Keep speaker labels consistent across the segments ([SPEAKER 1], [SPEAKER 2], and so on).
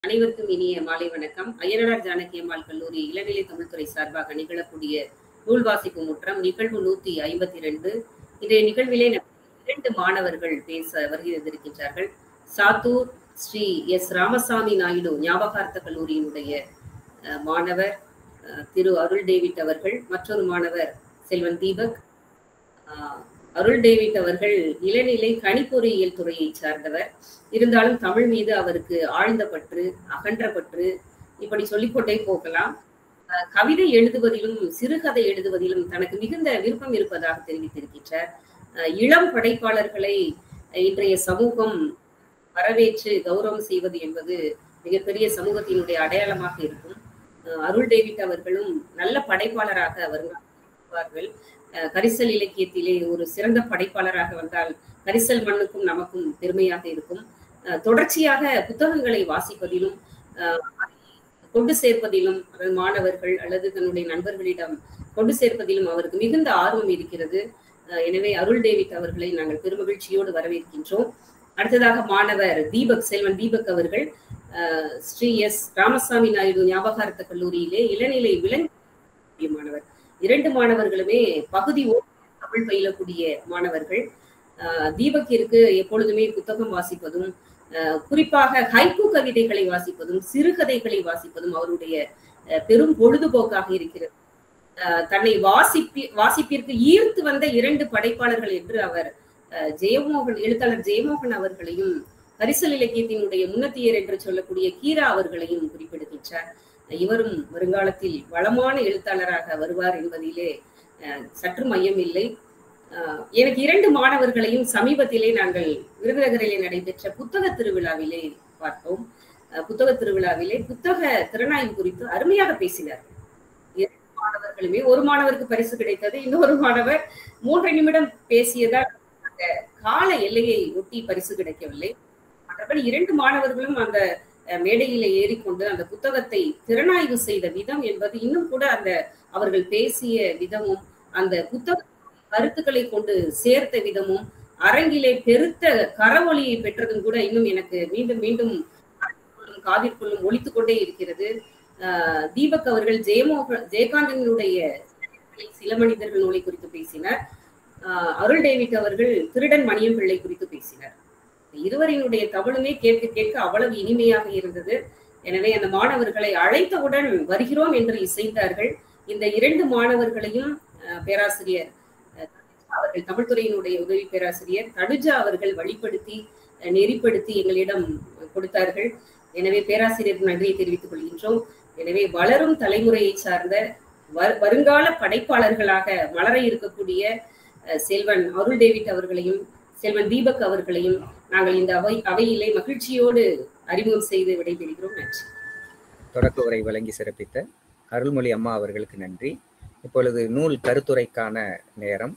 [SPEAKER 1] அனைவருக்கும் இனிய மாலை வணக்கம் அய்யனார் ஜானகி அம்மாள் கல்லூரி இளநிலை தமிழ்துறை சார்பாக நிகழக்கூடிய நூல் வாசிப்பு முற்றம் நிகழ்வு நூத்தி ஐம்பத்தி ரெண்டு இன்றைய நிகழ்விலே இரண்டு மாணவர்கள் பேச வருகை தந்திருக்கின்றார்கள் சாத்தூர் ஸ்ரீ எஸ் ராமசாமி நாயுடு ஞாபகார்த்த கல்லூரியினுடைய அஹ், மாணவர் அஹ், திரு அருள் டேவிட் அவர்கள் மற்றொரு மாணவர் செல்வன் தீபக் அஹ், அருள் டேவிட் அவர்கள் இளநிலை கணிப்பொறியியல் துறையை சார்ந்தவர் இருந்தாலும் தமிழ் மீது அவருக்கு ஆழ்ந்த பற்று அகன்ற பற்று இப்படி சொல்லிக்கொண்டே போகலாம் அஹ் கவிதை எழுதுவதிலும் சிறுகதை எழுதுவதிலும் தனக்கு மிகுந்த விருப்பம் இருப்பதாக தெரிவித்திருக்கின்றார் அஹ் இளம் படைப்பாளர்களை இன்றைய சமூகம் வரவேற்று கௌரவம் செய்வது என்பது மிகப்பெரிய சமூகத்தினுடைய அடையாளமாக இருக்கும் அஹ் அருள் டேவிட் அவர்களும் நல்ல படைப்பாளராக வருவார்கள் அஹ் கரிசல் இலக்கியத்திலே ஒரு சிறந்த படைப்பாளராக வந்தால் கரிசல் மண்ணுக்கும் நமக்கும் பெருமையாக இருக்கும் அஹ் தொடர்ச்சியாக புத்தகங்களை வாசிப்பதிலும் அஹ் அதை கொண்டு சேர்ப்பதிலும் அதாவது மாணவர்கள் அல்லது தன்னுடைய நண்பர்களிடம் கொண்டு சேர்ப்பதிலும் அவருக்கு மிகுந்த ஆர்வம் இருக்கிறது அஹ் எனவே அருள் டேவிட் அவர்களை நாங்கள் பெருமகிழ்ச்சியோடு வரவேற்கின்றோம் அடுத்ததாக மாணவர் தீபக் செல்வன் தீபக் அவர்கள் அஹ் ஸ்ரீ எஸ் ராமசாமி நாயுடு ஞாபகார்த்த கல்லூரியிலே இளநிலை விலங்கு மாணவர் இரண்டு மாணவர்களுமே பகுதி ஓ தமிழ் பயிலக்கூடிய மாணவர்கள் அஹ் தீபக்கிற்கு எப்பொழுதுமே புத்தகம் வாசிப்பதும் அஹ் குறிப்பாக ஹைக்கூ கவிதைகளை வாசிப்பதும் சிறுகதைகளை வாசிப்பதும் அவருடைய அஹ் பெரும் பொழுதுபோக்காக இருக்கிறது அஹ் தன்னை வாசிப்பி வாசிப்பிற்கு ஈர்த்து வந்த இரண்டு படைப்பாளர்கள் என்று அவர் அஹ் ஜெயமோகன் எழுத்தாளர் ஜெயமோகன் அவர்களையும் கரிசல் இலக்கியத்தினுடைய முன்னத்தியர் என்று சொல்லக்கூடிய கீரா அவர்களையும் குறிப்பிடுகின்றார் இவரும் வருங்காலத்தில் வளமான எழுத்தாளராக வருவார் என்பதிலே அஹ் சற்று மையம் இல்லை அஹ் எனக்கு இரண்டு மாணவர்களையும் சமீபத்திலே நாங்கள் விருதுநகரிலே நடைபெற்ற புத்தக திருவிழாவிலே பார்த்தோம் அஹ் புத்தக திருவிழாவிலே புத்தக திறனாய்வு குறித்து அருமையாக பேசினார்கள் இரண்டு மாணவர்களுமே ஒரு மாணவருக்கு பரிசு கிடைத்தது இன்னொரு மாணவர் மூன்று நிமிடம் பேசியதால் அந்த கால எல்லையை ஒட்டி பரிசு கிடைக்கவில்லை மற்றபடி இரண்டு மாணவர்களும் அந்த அஹ், மேடையில ஏறிக்கொண்டு அந்த புத்தகத்தை திறனாய்வு செய்த விதம் என்பது இன்னும் கூட அந்த அவர்கள் பேசிய விதமும் அந்த புத்தக கருத்துக்களை கொண்டு சேர்த்த விதமும் அரங்கிலே பெருத்த கரவொலியை பெற்றதும் கூட இன்னும் எனக்கு மீண்டும் மீண்டும் காதிற்குள்ளும் காதிற்குள்ளும் ஒலித்துக் கொண்டே இருக்கிறது ஆஹ் தீபக் அவர்கள் ஜெயமோகன் ஜெயகாந்தனுடைய சில மனிதர்கள் நூலை குறித்து பேசினார் ஆஹ் அருள் டேவிட் அவர்கள் திருடன் மணியம் பிள்ளை குறித்து பேசினார் இருவரினுடைய தமிழுமே கேட்க கேட்க அவ்வளவு இனிமையாக இருந்தது எனவே அந்த மாணவர்களை அழைத்தவுடன் வருகிறோம் என்று இசைந்தார்கள் இந்த இரண்டு மாணவர்களையும் ஆஹ் பேராசிரியர் அஹ், அவர்கள் தமிழ்துறையினுடைய உதவி பேராசிரியர் தடுஜா அவர்கள் வழிப்படுத்தி அஹ், நெறிப்படுத்தி எங்களிடம் கொடுத்தார்கள் எனவே பேராசிரியருக்கு நன்றியை தெரிவித்துக் கொள்கின்றோம் எனவே வளரும் தலைமுறையை சார்ந்த வரு- வருங்கால படைப்பாளர்களாக மலர இருக்கக்கூடிய அஹ், செல்வன் அருள் டேவிட் அவர்களையும் செல்வன் தீபக் அவர்களையும் நாங்கள் இந்த அவை அவையிலே மகிழ்ச்சியோடு அறிமுகம் செய்து விடைபெறுகிறோம் நன்றி
[SPEAKER 2] தொடக்க உரை வழங்கி சிறப்பித்த அருள்மொழி அம்மா அவர்களுக்கு நன்றி இப்பொழுது நூல் கருத்துரைக்கான நேரம்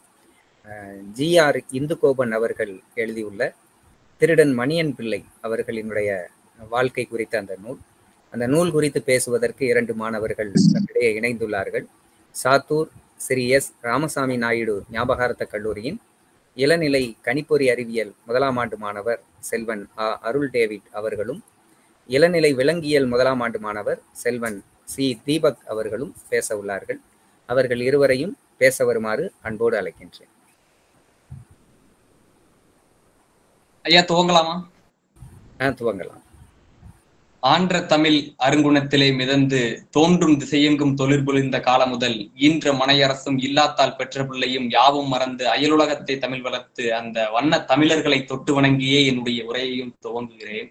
[SPEAKER 2] ஜிஆர் இந்துகோபன் அவர்கள் எழுதியுள்ள திருடன் மணியன் பிள்ளை அவர்களினுடைய வாழ்க்கை குறித்த அந்த நூல் அந்த நூல் குறித்து பேசுவதற்கு இரண்டு மாணவர்கள் நம்மிடையே இணைந்துள்ளார்கள் சாத்தூர் ஸ்ரீ எஸ் ராமசாமி நாயுடு ஞாபகார்த்த கல்லூரியின் இளநிலை கணிப்பொறி அறிவியல் முதலாம் ஆண்டு மாணவர் செல்வன் ஆ அருள் டேவிட் அவர்களும் இளநிலை விலங்கியல் முதலாம் ஆண்டு மாணவர் செல்வன் சி தீபக் அவர்களும் பேச உள்ளார்கள் அவர்கள் இருவரையும் பேச வருமாறு அன்போடு அழைக்கின்றேன்
[SPEAKER 3] ஐயா துவங்கலாமா
[SPEAKER 2] ஆ, துவங்கலாம்
[SPEAKER 3] ஆன்ற தமிழ் அருங்குணத்திலே மிதந்து தோன்றும் திசையெங்கும் தொழில் புரிந்த காலம் முதல் ஈன்ற மனையரசும் இல்லாத்தால் பெற்ற பிள்ளையும் யாவும் மறந்து அயலுலகத்தை தமிழ் வளர்த்து அந்த வண்ண தமிழர்களை தொட்டு வணங்கியே என்னுடைய உரையையும் துவங்குகிறேன்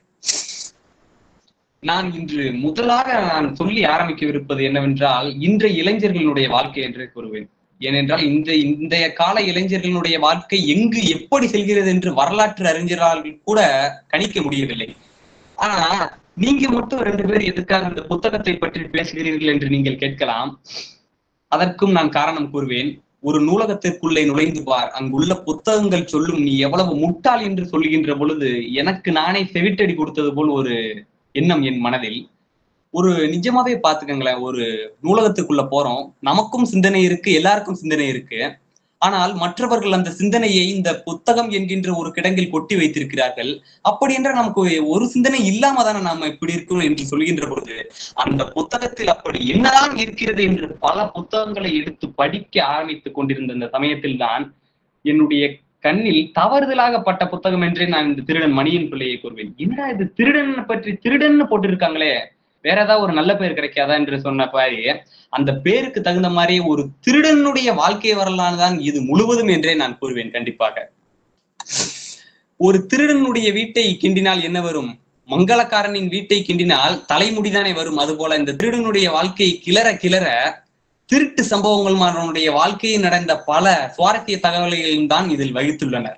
[SPEAKER 3] நான் இன்று முதலாக நான் சொல்லி ஆரம்பிக்கவிருப்பது என்னவென்றால் இன்றைய இளைஞர்களுடைய வாழ்க்கை என்று கூறுவேன் ஏனென்றால் இந்த இன்றைய கால இளைஞர்களுடைய வாழ்க்கை எங்கு எப்படி செல்கிறது என்று வரலாற்று அறிஞரால் கூட கணிக்க முடியவில்லை ஆனா நீங்க மட்டும் ரெண்டு பேர் எதுக்காக இந்த புத்தகத்தை பற்றி பேசுகிறீர்கள் என்று நீங்கள் கேட்கலாம் அதற்கும் நான் காரணம் கூறுவேன் ஒரு நூலகத்திற்குள்ளே நுழைந்து பார் அங்குள்ள புத்தகங்கள் சொல்லும் நீ எவ்வளவு முட்டாள் என்று சொல்லுகின்ற பொழுது எனக்கு நானே செவிட்டடி கொடுத்தது போல் ஒரு எண்ணம் என் மனதில் ஒரு நிஜமாவே பாத்துக்கங்களேன் ஒரு நூலகத்துக்குள்ள போறோம் நமக்கும் சிந்தனை இருக்கு எல்லாருக்கும் சிந்தனை இருக்கு ஆனால் மற்றவர்கள் அந்த சிந்தனையை இந்த புத்தகம் என்கின்ற ஒரு கிடங்கில் கொட்டி வைத்திருக்கிறார்கள் அப்படி என்றால் நமக்கு ஒரு சிந்தனை இல்லாம தானே நாம இப்படி இருக்கணும் என்று சொல்கின்ற பொழுது அந்த புத்தகத்தில் அப்படி என்னதான் இருக்கிறது என்று பல புத்தகங்களை எடுத்து படிக்க ஆரம்பித்துக் கொண்டிருந்த அந்த சமயத்தில் தான் என்னுடைய கண்ணில் தவறுதலாக பட்ட புத்தகம் என்றே நான் இந்த திருடன் மணியின் பிள்ளையை கூறுவேன் என்னடா இது திருடன் பற்றி திருடன்னு போட்டிருக்காங்களே வேற ஏதாவது ஒரு நல்ல பேர் கிடைக்காதா என்று சொன்ன பாரு அந்த பேருக்கு தகுந்த மாதிரி ஒரு திருடனுடைய வாழ்க்கை வரலாறு தான் இது முழுவதும் என்றே நான் கூறுவேன் கண்டிப்பாக ஒரு திருடனுடைய வீட்டை கிண்டினால் என்ன வரும் மங்களக்காரனின் வீட்டை கிண்டினால் தலைமுடிதானே வரும் அது போல இந்த திருடனுடைய வாழ்க்கையை கிளற கிளற திருட்டு சம்பவங்கள் மாறனுடைய வாழ்க்கையில் நடந்த பல சுவாரஸ்ய தகவல்களையும் தான் இதில் வகித்துள்ளனர்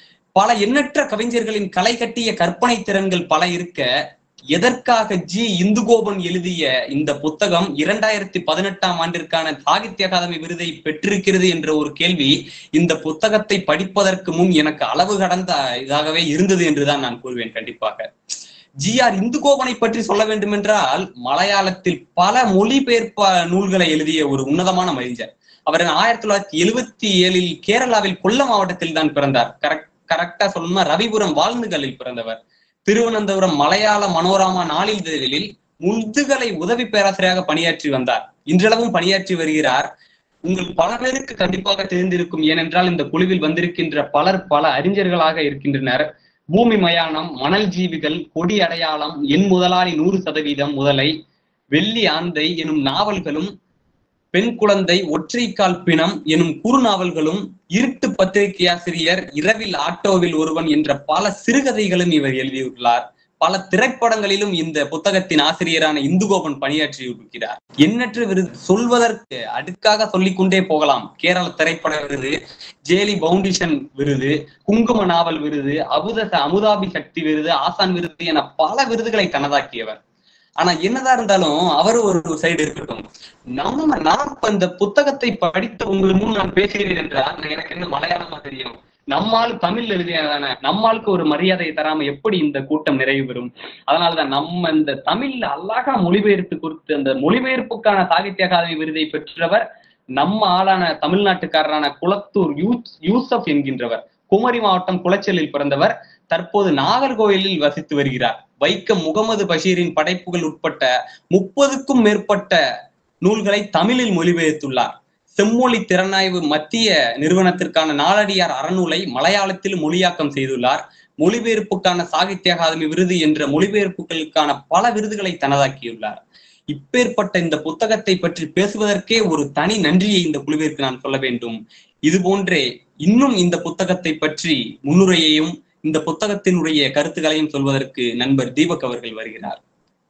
[SPEAKER 3] பல எண்ணற்ற கவிஞர்களின் கலை கட்டிய கற்பனை திறன்கள் பல இருக்க எதற்காக ஜி இந்துகோபன் எழுதிய இந்த புத்தகம் இரண்டாயிரத்தி பதினெட்டாம் ஆண்டிற்கான சாகித்ய அகாதமி விருதை பெற்றிருக்கிறது என்ற ஒரு கேள்வி இந்த புத்தகத்தை படிப்பதற்கு முன் எனக்கு அளவு கடந்த இதாகவே இருந்தது என்றுதான் நான் கூறுவேன் கண்டிப்பாக ஜி ஆர் இந்துகோபனை பற்றி சொல்ல வேண்டும் என்றால் மலையாளத்தில் பல மொழிபெயர்ப்ப நூல்களை எழுதிய ஒரு உன்னதமான மனிதர் அவர் ஆயிரத்தி தொள்ளாயிரத்தி எழுபத்தி ஏழில் கேரளாவில் கொல்லம் மாவட்டத்தில் தான் பிறந்தார் கரெக்ட் கரெக்டா சொல்லணும்னா ரவிபுரம் வாழ்ந்துகளில் பிறந்தவர் திருவனந்தபுரம் மலையாள மனோராமா நாளிதழில் முதுகலை உதவி பேராசிரியராக பணியாற்றி வந்தார் இன்றளவும் பணியாற்றி வருகிறார் உங்கள் பல பேருக்கு கண்டிப்பாக தெரிந்திருக்கும் ஏனென்றால் இந்த குழுவில் வந்திருக்கின்ற பலர் பல அறிஞர்களாக இருக்கின்றனர் பூமி மயானம் மணல் ஜீவிகள் கொடி அடையாளம் என் முதலாளி நூறு சதவீதம் முதலை வெள்ளி ஆந்தை எனும் நாவல்களும் பெண் குழந்தை ஒற்றைக்கால் பிணம் எனும் குறுநாவல்களும் இருட்டு பத்திரிகை ஆசிரியர் இரவில் ஆட்டோவில் ஒருவன் என்ற பல சிறுகதைகளும் இவர் எழுதியுள்ளார் பல திரைப்படங்களிலும் இந்த புத்தகத்தின் ஆசிரியரான இந்துகோபன் பணியாற்றி இருக்கிறார் எண்ணற்ற விருது சொல்வதற்கு அடுக்காக சொல்லிக்கொண்டே போகலாம் கேரள திரைப்பட விருது ஜேலி பவுண்டிஷன் விருது குங்கும நாவல் விருது அபுத அமுதாபி சக்தி விருது ஆசான் விருது என பல விருதுகளை தனதாக்கியவர் ஆனா என்னதான் இருந்தாலும் அவர் ஒரு சைடு இருக்கட்டும் நம்ம நான் இப்ப இந்த புத்தகத்தை படித்த உங்களுக்கு முன் நான் பேசுகிறேன் என்றால் எனக்கு என்ன மலையாளமா தெரியும் நம்மால் தமிழ் எழுதியதானே நம்மாளுக்கு ஒரு மரியாதையை தராம எப்படி இந்த கூட்டம் நிறைவு பெறும் அதனாலதான் நம்ம இந்த தமிழ்ல அழகா மொழிபெயர்த்து கொடுத்து அந்த மொழிபெயர்ப்புக்கான சாகித்ய அகாதமி விருதை பெற்றவர் நம்ம ஆளான தமிழ்நாட்டுக்காரரான குளத்தூர் யூ யூசப் என்கின்றவர் குமரி மாவட்டம் குளச்சலில் பிறந்தவர் தற்போது நாகர்கோயிலில் வசித்து வருகிறார் வைக்கம் முகமது பஷீரின் படைப்புகள் உட்பட்ட முப்பதுக்கும் மேற்பட்ட நூல்களை தமிழில் மொழிபெயர்த்துள்ளார் செம்மொழி திறனாய்வு மத்திய நிறுவனத்திற்கான நாளடியார் அறநூலை மலையாளத்தில் மொழியாக்கம் செய்துள்ளார் மொழிபெயர்ப்புக்கான சாகித்ய அகாதமி விருது என்ற மொழிபெயர்ப்புகளுக்கான பல விருதுகளை தனதாக்கியுள்ளார் இப்பேற்பட்ட இந்த புத்தகத்தை பற்றி பேசுவதற்கே ஒரு தனி நன்றியை இந்த குழுவிற்கு நான் சொல்ல வேண்டும் இது போன்றே இன்னும் இந்த புத்தகத்தை பற்றி முன்னுரையையும் இந்த புத்தகத்தினுடைய கருத்துக்களையும் சொல்வதற்கு நண்பர் தீபக் அவர்கள் வருகிறார்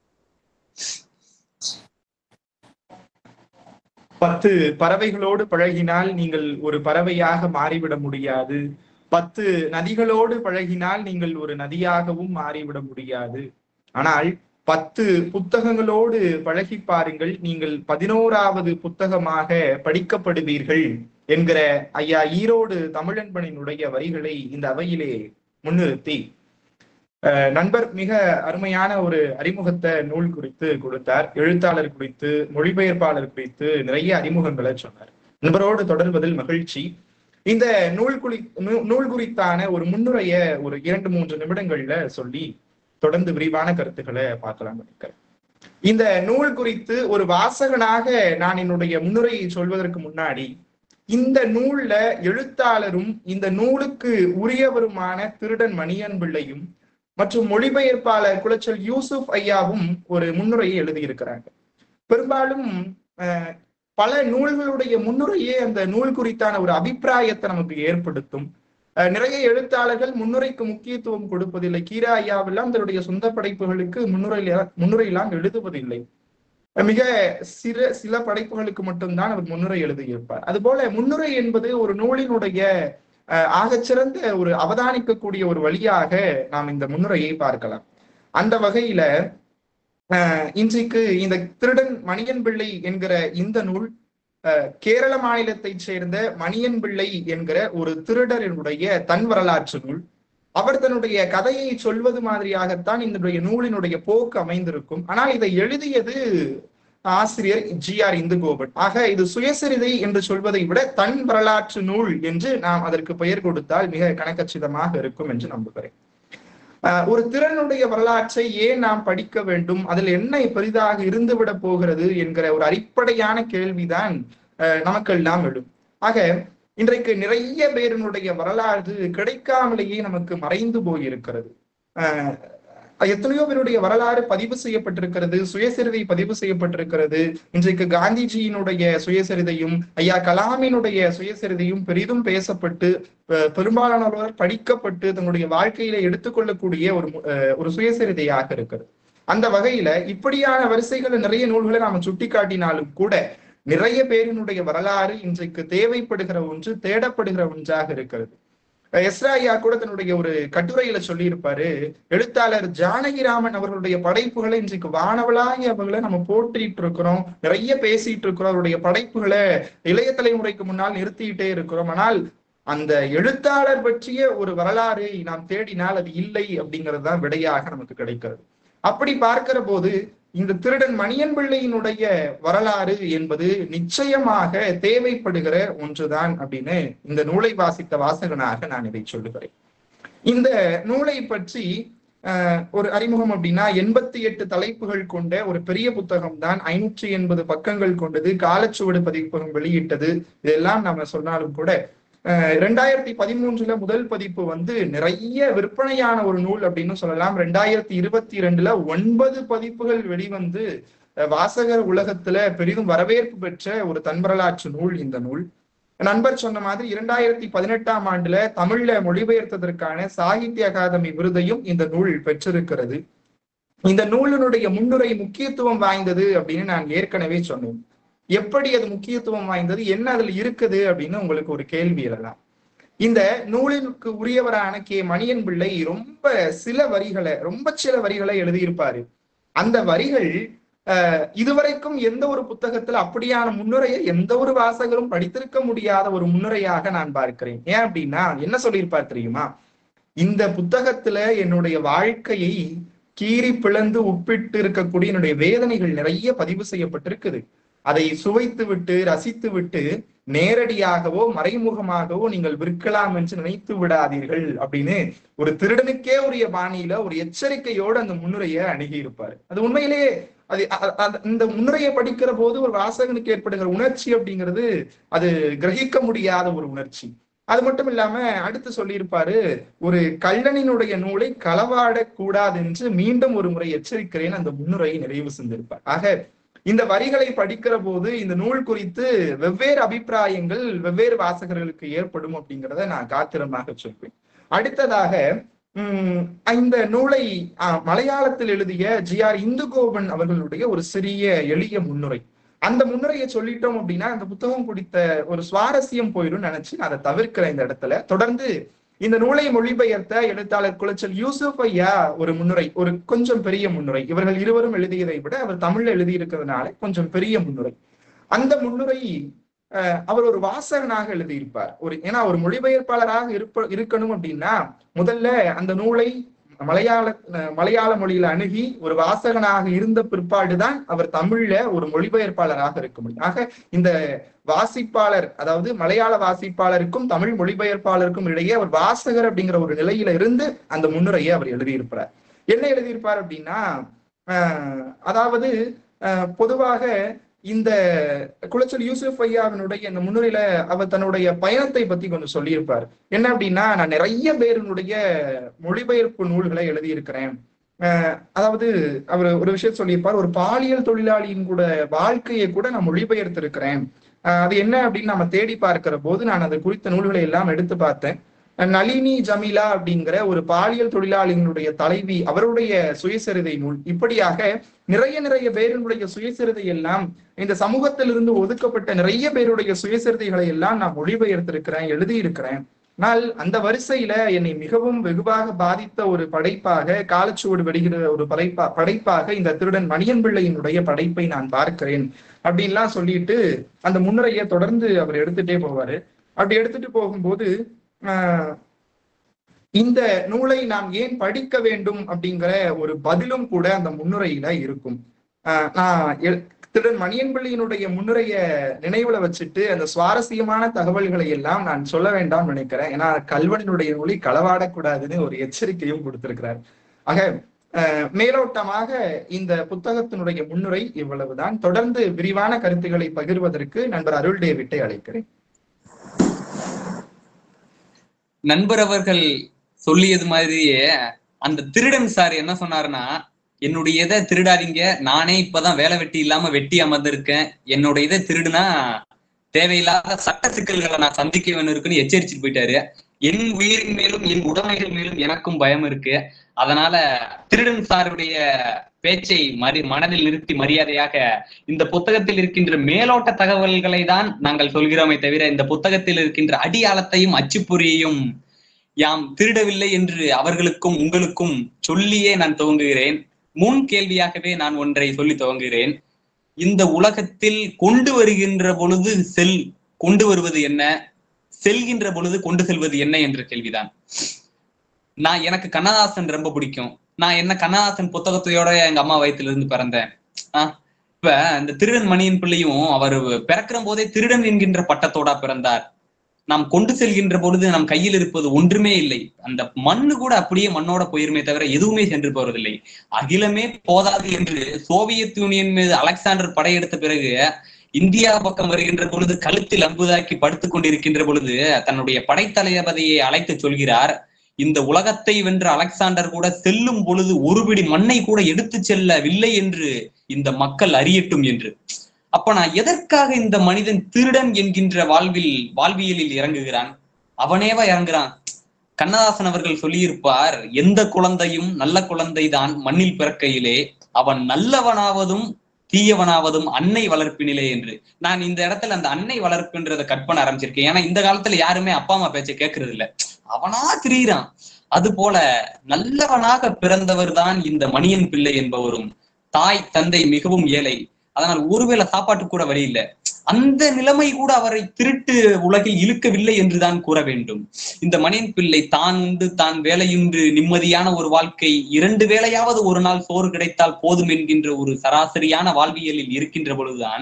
[SPEAKER 4] பத்து பறவைகளோடு பழகினால் நீங்கள் ஒரு பறவையாக மாறிவிட முடியாது பத்து நதிகளோடு பழகினால் நீங்கள் ஒரு நதியாகவும் மாறிவிட முடியாது ஆனால் பத்து புத்தகங்களோடு பழகி பாருங்கள் நீங்கள் பதினோராவது புத்தகமாக படிக்கப்படுவீர்கள் என்கிற ஐயா ஈரோடு தமிழன்பனினுடைய வரிகளை இந்த அவையிலே முன்னிறுத்தி நண்பர் மிக அருமையான ஒரு அறிமுகத்தை நூல் குறித்து கொடுத்தார் எழுத்தாளர் குறித்து மொழிபெயர்ப்பாளர் குறித்து நிறைய அறிமுகங்களை சொன்னார் நண்பரோடு தொடர்வதில் மகிழ்ச்சி இந்த நூல் குறி நூல் குறித்தான ஒரு முன்னுரைய ஒரு இரண்டு மூன்று நிமிடங்கள்ல சொல்லி தொடர்ந்து விரிவான கருத்துக்களை பார்க்கலாம் நினைக்கிறேன் இந்த நூல் குறித்து ஒரு வாசகனாக நான் என்னுடைய முன்னுரையை சொல்வதற்கு முன்னாடி இந்த நூல்ல எழுத்தாளரும் இந்த நூலுக்கு உரியவருமான திருடன் மணியன் பிள்ளையும் மற்றும் மொழிபெயர்ப்பாளர் குளச்சல் யூசுப் ஐயாவும் ஒரு முன்னுரையை எழுதியிருக்கிறாங்க பெரும்பாலும் பல நூல்களுடைய முன்னுரையே அந்த நூல் குறித்தான ஒரு அபிப்பிராயத்தை நமக்கு ஏற்படுத்தும் நிறைய எழுத்தாளர்கள் முன்னுரைக்கு முக்கியத்துவம் கொடுப்பதில்லை கீரா ஐயாவெல்லாம் தன்னுடைய சொந்த படைப்புகளுக்கு முன்னுரை முன்னுரையெல்லாம் எழுதுவதில்லை மிக சில சில படைப்புகளுக்கு மட்டும்தான் அவர் முன்னுரை எழுதியிருப்பார் அதுபோல முன்னுரை என்பது ஒரு நூலினுடைய ஆகச்சிறந்த ஒரு அவதானிக்கக்கூடிய ஒரு வழியாக நாம் இந்த முன்னுரையை பார்க்கலாம் அந்த வகையில இன்றைக்கு இந்த திருடன் மணியன் பிள்ளை என்கிற இந்த நூல் கேரள மாநிலத்தை சேர்ந்த மணியன் பிள்ளை என்கிற ஒரு திருடரினுடைய தன் வரலாற்று நூல் அவர் தன்னுடைய கதையை சொல்வது மாதிரியாகத்தான் இந்த நூலினுடைய போக்கு அமைந்திருக்கும் ஆனால் இதை எழுதியது ஆசிரியர் ஜி ஆர் இந்துகோபன் ஆக இது சுயசரிதை என்று சொல்வதை விட தன் வரலாற்று நூல் என்று நாம் அதற்கு பெயர் கொடுத்தால் மிக கணக்கச்சிதமாக இருக்கும் என்று நம்புகிறேன் ஆஹ் ஒரு திறனுடைய வரலாற்றை ஏன் நாம் படிக்க வேண்டும் அதில் என்ன பெரிதாக இருந்துவிட போகிறது என்கிற ஒரு அடிப்படையான கேள்விதான் ஆஹ் நமக்கெல்லாம் எழும் ஆக இன்றைக்கு நிறைய பேரினுடைய வரலாறு கிடைக்காமலேயே நமக்கு மறைந்து போயிருக்கிறது ஆஹ் எத்தனையோ பேருடைய வரலாறு பதிவு செய்யப்பட்டிருக்கிறது சுயசரிதை பதிவு செய்யப்பட்டிருக்கிறது இன்றைக்கு காந்திஜியினுடைய சுயசரிதையும் ஐயா கலாமினுடைய சுயசரிதையும் பெரிதும் பேசப்பட்டு அஹ் பெரும்பாலானவர் படிக்கப்பட்டு தங்களுடைய வாழ்க்கையில எடுத்துக்கொள்ளக்கூடிய ஒரு மு- அஹ் ஒரு சுயசரிதையாக இருக்கிறது அந்த வகையில இப்படியான வரிசைகள் நிறைய நூல்களை நாம சுட்டிக்காட்டினாலும் கூட நிறைய பேரினுடைய வரலாறு இன்றைக்கு தேவைப்படுகிற ஒன்று தேடப்படுகிற ஒன்றாக இருக்கிறது எஸ்ரா ஐயா கூட தன்னுடைய ஒரு கட்டுரையில சொல்லியிருப்பாரு எழுத்தாளர் ஜானகிராமன் அவர்களுடைய படைப்புகளை இன்றைக்கு வானவளாகி அவர்களை நம்ம போற்றிட்டு இருக்கிறோம் நிறைய பேசிட்டு இருக்கிறோம் அவருடைய படைப்புகளை இளைய தலைமுறைக்கு முன்னால் நிறுத்திட்டே இருக்கிறோம் ஆனால் அந்த எழுத்தாளர் பற்றிய ஒரு வரலாறு நாம் தேடினால் அது இல்லை அப்படிங்கிறது தான் விடையாக நமக்கு கிடைக்கிறது அப்படி பார்க்கிற போது இந்த திருடன் மணியன் பிள்ளையினுடைய வரலாறு என்பது நிச்சயமாக தேவைப்படுகிற ஒன்றுதான் அப்படின்னு இந்த நூலை வாசித்த வாசகனாக நான் இதை சொல்லுகிறேன் இந்த நூலை பற்றி ஆஹ், ஒரு அறிமுகம் அப்படின்னா எண்பத்தி எட்டு தலைப்புகள் கொண்ட ஒரு பெரிய புத்தகம் தான் ஐநூற்றி எண்பது பக்கங்கள் கொண்டது காலச்சுவடு பதிப்பகம் வெளியிட்டது இதெல்லாம் நாம சொன்னாலும் கூட அஹ் ரெண்டாயிரத்தி பதிமூன்றுல முதல் பதிப்பு வந்து நிறைய விற்பனையான ஒரு நூல் அப்படின்னு சொல்லலாம் ரெண்டாயிரத்தி இருபத்தி ரெண்டுல ஒன்பது பதிப்புகள் வெளிவந்து அஹ் வாசகர் உலகத்துல பெரிதும் வரவேற்பு பெற்ற ஒரு தன்வரலாற்று நூல் இந்த நூல் நண்பர் சொன்ன மாதிரி இரண்டாயிரத்தி பதினெட்டாம் ஆண்டுல தமிழ்ல மொழிபெயர்த்ததற்கான சாகித்ய அகாதமி விருதையும் இந்த நூல் பெற்றிருக்கிறது இந்த நூலினுடைய முன்னுரை முக்கியத்துவம் வாய்ந்தது அப்படின்னு நான் ஏற்கனவே சொன்னேன் எப்படி அது முக்கியத்துவம் வாய்ந்தது என்ன அதுல இருக்குது அப்படின்னு உங்களுக்கு ஒரு கேள்வி எழலாம் இந்த நூலிற்கு உரியவரான கே மணியன் பிள்ளை ரொம்ப சில வரிகளை ரொம்ப சில வரிகளை எழுதியிருப்பாரு அந்த வரிகள் அஹ், இதுவரைக்கும் எந்த ஒரு புத்தகத்துல அப்படியான முன்னுரையை எந்த ஒரு வாசகரும் படித்திருக்க முடியாத ஒரு முன்னுரையாக நான் பார்க்கிறேன் ஏன் அப்படின்னா என்ன சொல்லியிருப்பார் தெரியுமா இந்த புத்தகத்துல என்னுடைய வாழ்க்கையை கீறி பிளந்து உட்பிட்டு இருக்கக்கூடிய என்னுடைய வேதனைகள் நிறைய பதிவு செய்யப்பட்டிருக்குது அதை சுவைத்து விட்டு ரசித்து விட்டு நேரடியாகவோ மறைமுகமாகவோ நீங்கள் விற்கலாம் என்று நினைத்து விடாதீர்கள் அப்படின்னு ஒரு திருடனுக்கே உரிய பாணியில ஒரு எச்சரிக்கையோடு அந்த முன்னுரையை அணுகி இருப்பாரு அது உண்மையிலேயே அது அ- அ- இந்த முன்னுரையை படிக்கிற போது ஒரு வாசகனுக்கு ஏற்படுகிற உணர்ச்சி அப்படிங்கிறது அது கிரகிக்க முடியாத ஒரு உணர்ச்சி அது மட்டும் இல்லாம அடுத்து சொல்லியிருப்பாரு ஒரு கள்ளனினுடைய நூலை களவாடக் கூடாது என்று மீண்டும் ஒரு முறை எச்சரிக்கிறேன் அந்த முன்னுரையை நிறைவு செஞ்சிருப்பார் ஆக இந்த வரிகளை படிக்கிற போது இந்த நூல் குறித்து வெவ்வேறு அபிப்பிராயங்கள் வெவ்வேறு வாசகர்களுக்கு ஏற்படும் அப்படிங்கிறத நான் காத்திரமாக சொல்வேன் அடுத்ததாக உம் இந்த நூலை ஆஹ், மலையாளத்தில் எழுதிய ஜி ஆர் இந்துகோபன் அவர்களுடைய ஒரு சிறிய எளிய முன்னுரை அந்த முன்னுரையை சொல்லிட்டோம் அப்படின்னா அந்த புத்தகம் குறித்த ஒரு சுவாரஸ்யம் போயிடும் நினைச்சு நான் அதை தவிர்க்கிறேன் இந்த இடத்துல தொடர்ந்து இந்த நூலை மொழிபெயர்த்த எழுத்தாளர் குளச்சல் யூசுப் ஐயா ஒரு முன்னுரை ஒரு கொஞ்சம் பெரிய முன்னுரை இவர்கள் இருவரும் எழுதியதை விட அவர் தமிழ்ல எழுதியிருக்கிறதுனால கொஞ்சம் பெரிய முன்னுரை அந்த முன்னுரை அஹ், அவர் ஒரு வாசகனாக எழுதியிருப்பார் ஒரு ஏன்னா ஒரு மொழிபெயர்ப்பாளராக இருப்ப இருக்கணும் அப்படின்னா முதல்ல அந்த நூலை மலையாள அஹ், மலையாள மொழியில அணுகி ஒரு வாசகனாக இருந்த பிற்பாடுதான் அவர் தமிழ்ல ஒரு மொழிபெயர்ப்பாளராக இருக்க முடியும் ஆக இந்த வாசிப்பாளர் அதாவது மலையாள வாசிப்பாளருக்கும் தமிழ் மொழிபெயர்ப்பாளருக்கும் இடையே அவர் வாசகர் அப்படிங்கிற ஒரு நிலையில இருந்து அந்த முன்னுரையை அவர் எழுதியிருப்பார் என்ன எழுதியிருப்பார் அப்படின்னா ஆஹ் அதாவது ஆஹ் பொதுவாக இந்த குளச்சல் யூசுப் ஐயாவினுடைய இந்த முன்னுரையில அவர் தன்னுடைய பயணத்தை பத்தி கொஞ்சம் சொல்லியிருப்பார் என்ன அப்படின்னா நான் நிறைய பேருடைய மொழிபெயர்ப்பு நூல்களை எழுதியிருக்கிறேன் ஆஹ் அதாவது அவர் ஒரு விஷயம் சொல்லியிருப்பார் ஒரு பாலியல் தொழிலாளியின் கூட வாழ்க்கையை கூட நான் மொழிபெயர்த்திருக்கிறேன் ஆஹ் அது என்ன அப்படின்னு நம்ம தேடி பார்க்கிற போது நான் அது குறித்த நூல்களை எல்லாம் எடுத்து பார்த்தேன் நளினி ஜமீலா அப்படிங்கிற ஒரு பாலியல் தொழிலாளியினுடைய தலைவி அவருடைய சுயசரிதை நூல் இப்படியாக நிறைய நிறைய பேருடைய சுயசரிதை எல்லாம் இந்த சமூகத்திலிருந்து ஒதுக்கப்பட்ட நிறைய பேருடைய சுயசரிதைகளை எல்லாம் நான் மொழிபெயர்த்திருக்கிறேன் எழுதியிருக்கிறேன் ஆனால் அந்த வரிசையில என்னை மிகவும் வெகுவாக பாதித்த ஒரு படைப்பாக காலச்சுவடு வெடிகிற ஒரு படைப்பா படைப்பாக இந்த திருடன் மணியன் பிள்ளையினுடைய படைப்பை நான் பார்க்கிறேன் அப்படின்லாம் சொல்லிட்டு அந்த முன்னுரையை தொடர்ந்து அவர் எடுத்துட்டே போவாரு அப்படி எடுத்துட்டு போகும்போது ஆஹ் இந்த நூலை நாம் ஏன் படிக்க வேண்டும் அப்படிங்கிற ஒரு பதிலும் கூட அந்த முன்னுரையில இருக்கும் ஆஹ் நான் எ- திருடன் மணியன்பிள்ளையினுடைய முன்னுரைய நினைவுல வச்சுட்டு அந்த சுவாரஸ்யமான தகவல்களை எல்லாம் நான் சொல்ல வேண்டாம்னு நினைக்கிறேன் ஏன்னா கல்வனினுடைய மொழி களவாடக்கூடாதுன்னு ஒரு எச்சரிக்கையும் கொடுத்திருக்கிறார் ஆக அஹ், மேலோட்டமாக இந்த புத்தகத்தினுடைய முன்னுரை இவ்வளவுதான் தொடர்ந்து விரிவான கருத்துக்களை பகிர்வதற்கு நண்பர் அருள் டேவிட்டை அழைக்கிறேன்
[SPEAKER 3] நண்பர் அவர்கள் சொல்லியது மாதிரியே அந்த திருடன் சார் என்ன சொன்னாருன்னா என்னுடைய இதை திருடாதீங்க நானே இப்பதான் வேலை வெட்டி இல்லாம வெட்டி அமர்ந்திருக்கேன் என்னோட இதை திருடுனா தேவையில்லாத சட்ட சிக்கல்களை நான் சந்திக்க வேணும் இருக்குன்னு எச்சரிச்சுட்டு போயிட்டாரு என் உயிரின் மேலும் என் உடைமைகள் மேலும் எனக்கும் பயம் இருக்கு அதனால திருடன் சாருடைய பேச்சை மறி மனதில் நிறுத்தி மரியாதையாக இந்த புத்தகத்தில் இருக்கின்ற மேலோட்ட தகவல்களை தான் நாங்கள் சொல்கிறோமே தவிர இந்த புத்தகத்தில் இருக்கின்ற அடியாளத்தையும் அச்சுப்பொறியையும் யாம் திருடவில்லை என்று அவர்களுக்கும் உங்களுக்கும் சொல்லியே நான் துவங்குகிறேன் முன் கேள்வியாகவே நான் ஒன்றை சொல்லி துவங்குகிறேன் இந்த உலகத்தில் கொண்டு வருகின்ற பொழுது செல் கொண்டு வருவது என்ன செல்கின்ற பொழுது கொண்டு செல்வது என்ன என்ற கேள்விதான் நான் எனக்கு கண்ணதாசன் ரொம்ப பிடிக்கும் நான் என்ன கண்ணதாசன் புத்தகத்தையோட எங்க அம்மா வயித்துல இருந்து பிறந்தேன் ஆஹ் இப்ப இந்த திருடன் மணியன் பிள்ளையும் அவர் பிறக்கிற போதே திருடன் என்கின்ற பட்டத்தோட பிறந்தார் நாம் கொண்டு செல்கின்ற பொழுது நம் கையில் இருப்பது ஒன்றுமே இல்லை அந்த மண்ணு கூட அப்படியே மண்ணோட போயிருமே தவிர எதுவுமே சென்று போவதில்லை அகிலமே போதாது என்று சோவியத் யூனியன் மீது அலெக்சாண்டர் படையெடுத்த பிறகு இந்தியா பக்கம் வருகின்ற பொழுது கழுத்தில் அம்புதாக்கி படுத்துக் கொண்டிருக்கின்ற பொழுது தன்னுடைய படைத்தளபதியை அழைத்து சொல்கிறார் இந்த உலகத்தை வென்ற அலெக்சாண்டர் கூட செல்லும் பொழுது ஒரு பிடி மண்ணை கூட எடுத்து செல்லவில்லை என்று இந்த மக்கள் அறியட்டும் என்று அப்ப நான் எதற்காக இந்த மனிதன் திருடன் என்கின்ற வாழ்வில் வாழ்வியலில் இறங்குகிறான் அவனேவா இறங்குறான் கண்ணதாசன் அவர்கள் சொல்லியிருப்பார் எந்த குழந்தையும் நல்ல குழந்தைதான் மண்ணில் பிறக்கையிலே அவன் நல்லவனாவதும் தீயவனாவதும் அன்னை வளர்ப்பினிலே என்று நான் இந்த இடத்துல அந்த அன்னை வளர்ப்புன்றத கற்பனை ஆரம்பிச்சிருக்கேன் ஏன்னா இந்த காலத்துல யாருமே அப்பா அம்மா பேச்சை கேட்கறது இல்ல அவனா திரியிறான் அது போல நல்லவனாக பிறந்தவர் தான் இந்த மணியன் பிள்ளை என்பவரும் தாய் தந்தை மிகவும் ஏழை அதனால் ஒருவேளை சாப்பாட்டு கூட வழி இல்லை அந்த நிலைமை கூட அவரை திருட்டு உலகில் இழுக்கவில்லை என்றுதான் கூற வேண்டும் இந்த மணியன் பிள்ளை தான் உண்டு தான் வேலையுண்டு நிம்மதியான ஒரு வாழ்க்கை இரண்டு வேளையாவது ஒரு நாள் சோறு கிடைத்தால் போதும் என்கின்ற ஒரு சராசரியான வாழ்வியலில் இருக்கின்ற பொழுதுதான்